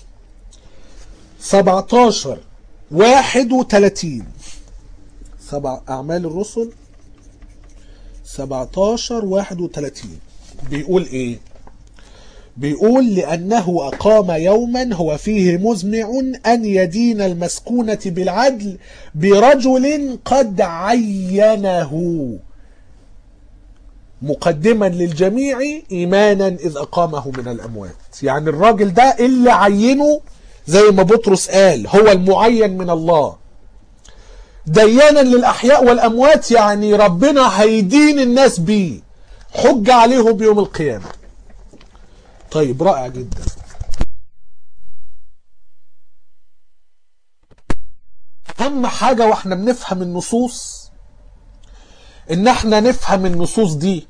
17 31 سبع أعمال الرسل 17 31 بيقول إيه؟ بيقول لأنه أقام يوما هو فيه مزمع أن يدين المسكونة بالعدل برجل قد عينه مقدما للجميع إيمانا إذ أقامه من الأموات يعني الراجل ده اللي عينه زي ما بطرس قال هو المعين من الله ديانا للأحياء والأموات يعني ربنا هيدين الناس بيه حج عليهم يوم القيامة طيب رائع جدا أهم حاجة واحنا بنفهم النصوص إن احنا نفهم النصوص دي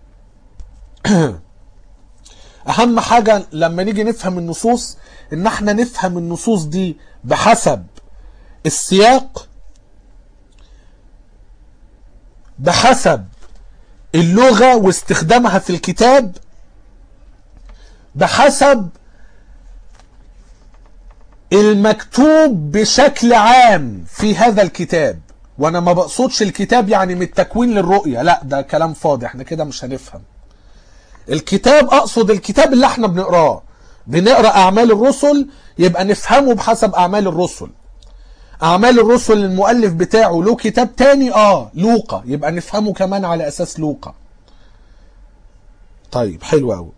أهم حاجة لما نيجي نفهم النصوص إن احنا نفهم النصوص دي بحسب السياق بحسب اللغة واستخدامها في الكتاب بحسب المكتوب بشكل عام في هذا الكتاب وانا ما بقصدش الكتاب يعني من التكوين للرؤية لا ده كلام فاضي احنا كده مش هنفهم الكتاب اقصد الكتاب اللي احنا بنقراه بنقرا اعمال الرسل يبقى نفهمه بحسب اعمال الرسل اعمال الرسل المؤلف بتاعه له كتاب تاني اه لوقا يبقى نفهمه كمان على اساس لوقا طيب حلو قوي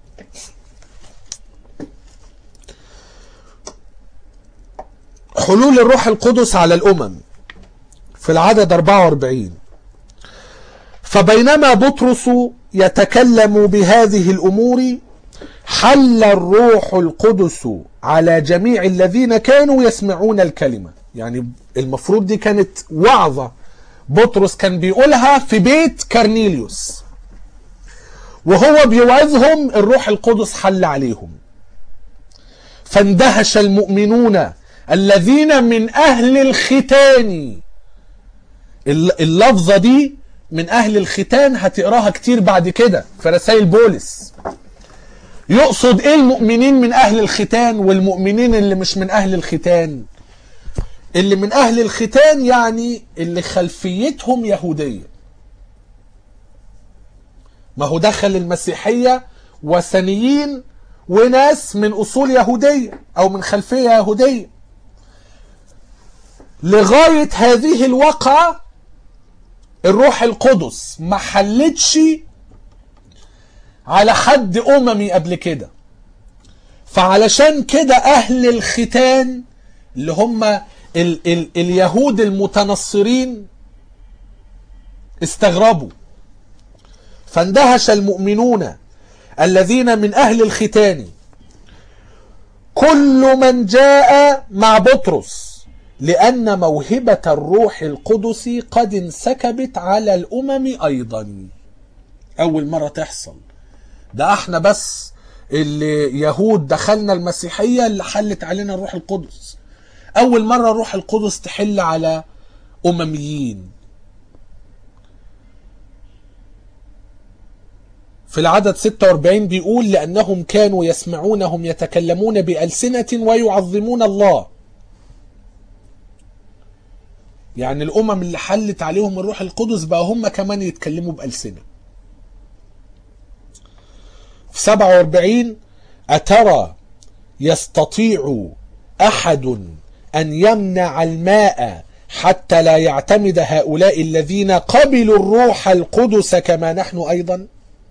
حلول الروح القدس على الامم في العدد 44 فبينما بطرس يتكلم بهذه الامور حل الروح القدس على جميع الذين كانوا يسمعون الكلمه يعني المفروض دي كانت وعظه بطرس كان بيقولها في بيت كارنيليوس وهو بيوعظهم الروح القدس حل عليهم فاندهش المؤمنون الذين من اهل الختان اللفظه دي من اهل الختان هتقراها كتير بعد كده في رسائل بولس يقصد ايه المؤمنين من اهل الختان والمؤمنين اللي مش من اهل الختان اللي من اهل الختان يعني اللي خلفيتهم يهوديه ما هو دخل المسيحيه وثنيين وناس من اصول يهوديه او من خلفيه يهوديه لغايه هذه الواقعه الروح القدس ما حلتش على حد اممي قبل كده فعلشان كده اهل الختان اللي هم ال ال اليهود المتنصرين استغربوا فاندهش المؤمنون الذين من اهل الختان كل من جاء مع بطرس لأن موهبة الروح القدس قد انسكبت على الأمم أيضا أول مرة تحصل ده احنا بس اللي يهود دخلنا المسيحية اللي حلت علينا الروح القدس أول مرة الروح القدس تحل على أمميين في العدد 46 بيقول لأنهم كانوا يسمعونهم يتكلمون بألسنة ويعظمون الله يعني الأمم اللي حلت عليهم الروح القدس بقى هم كمان يتكلموا بألسنة في 47 أترى يستطيع أحد أن يمنع الماء حتى لا يعتمد هؤلاء الذين قبلوا الروح القدس كما نحن أيضا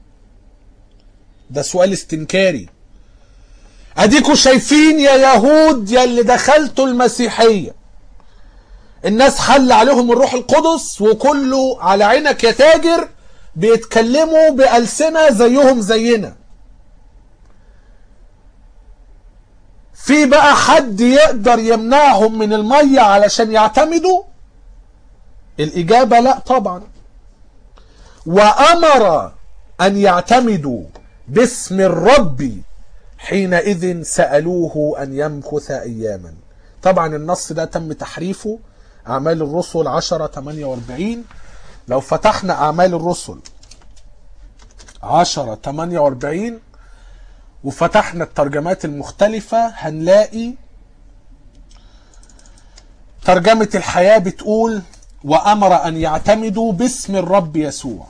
ده سؤال استنكاري أديكوا شايفين يا يهود يا اللي دخلتوا المسيحية الناس حل عليهم الروح القدس وكله على عينك يا تاجر بيتكلموا بألسنة زيهم زينا في بقى حد يقدر يمنعهم من المية علشان يعتمدوا الإجابة لا طبعا وأمر أن يعتمدوا باسم الرب حينئذ سألوه أن يمكث أياما طبعا النص ده تم تحريفه أعمال الرسل 10 48 لو فتحنا أعمال الرسل 10 48 وفتحنا الترجمات المختلفة هنلاقي ترجمة الحياة بتقول وأمر أن يعتمدوا باسم الرب يسوع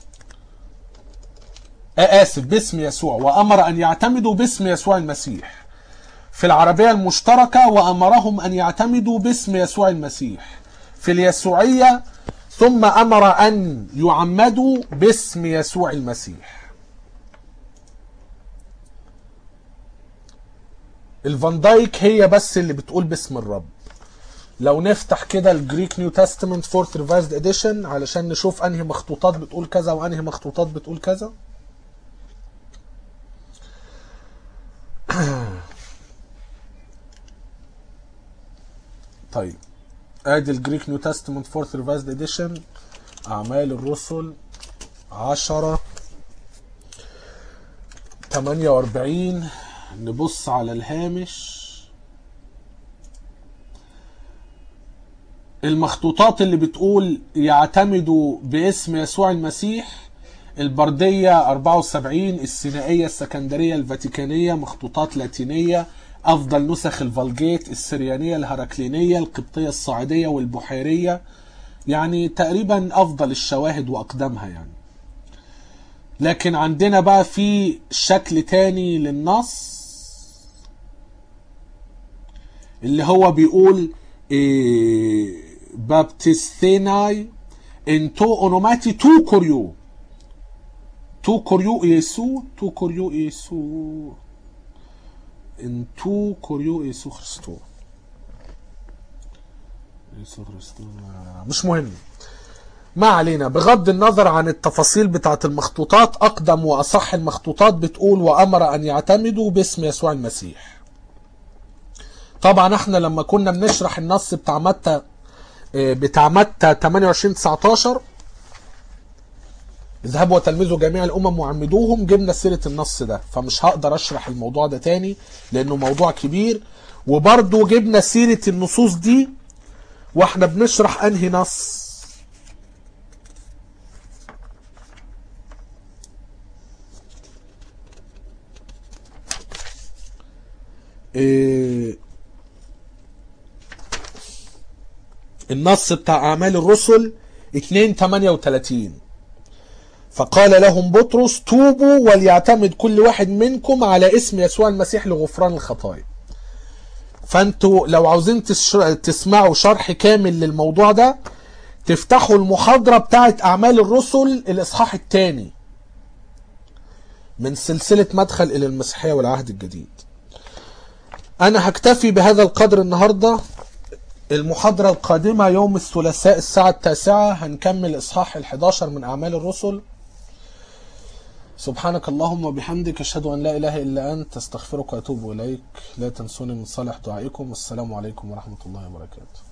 آه آسف باسم يسوع وأمر أن يعتمدوا باسم يسوع المسيح في العربية المشتركة وأمرهم أن يعتمدوا باسم يسوع المسيح في اليسوعية ثم أمر أن يعمدوا باسم يسوع المسيح الفان دايك هي بس اللي بتقول باسم الرب لو نفتح كده الجريك نيو تestament فورث ريفايزد اديشن علشان نشوف انهي مخطوطات بتقول كذا وانهي مخطوطات بتقول كذا طيب ادي الجريك نيو تestament فورث ريفايزد اديشن اعمال الرسل 10 48 نبص على الهامش المخطوطات اللي بتقول يعتمدوا باسم يسوع المسيح البردية 74 السينائية السكندرية الفاتيكانية مخطوطات لاتينية أفضل نسخ الفالجيت السريانية الهركلينية القبطية الصاعدية والبحيرية يعني تقريبا أفضل الشواهد وأقدمها يعني لكن عندنا بقى في شكل تاني للنص اللي هو بيقول إيه بابتستيناي ان تو اونوماتي تو كوريو تو كوريو يسوع تو كوريو يسوع ان تو كوريو يسوع خريستو يسوع خريستو مش مهم ما علينا بغض النظر عن التفاصيل بتاعت المخطوطات اقدم واصح المخطوطات بتقول وامر ان يعتمدوا باسم يسوع المسيح طبعا احنا لما كنا بنشرح النص بتاع متى بتاع متى 28 19 اذهبوا وتلمذوا جميع الامم وعمدوهم جبنا سيره النص ده فمش هقدر اشرح الموضوع ده تاني لانه موضوع كبير وبرضه جبنا سيره النصوص دي واحنا بنشرح انهي نص إيه النص بتاع أعمال الرسل 2 38 فقال لهم بطرس توبوا وليعتمد كل واحد منكم على اسم يسوع المسيح لغفران الخطايا فانتوا لو عاوزين تسمعوا شرح كامل للموضوع ده تفتحوا المحاضرة بتاعت أعمال الرسل الإصحاح الثاني من سلسلة مدخل إلى المسيحية والعهد الجديد أنا هكتفي بهذا القدر النهارده المحاضرة القادمة يوم الثلاثاء الساعة التاسعة هنكمل إصحاح ال11 من أعمال الرسل سبحانك اللهم وبحمدك أشهد أن لا إله إلا أنت أستغفرك وأتوب إليك لا تنسوني من صالح دعائكم والسلام عليكم ورحمة الله وبركاته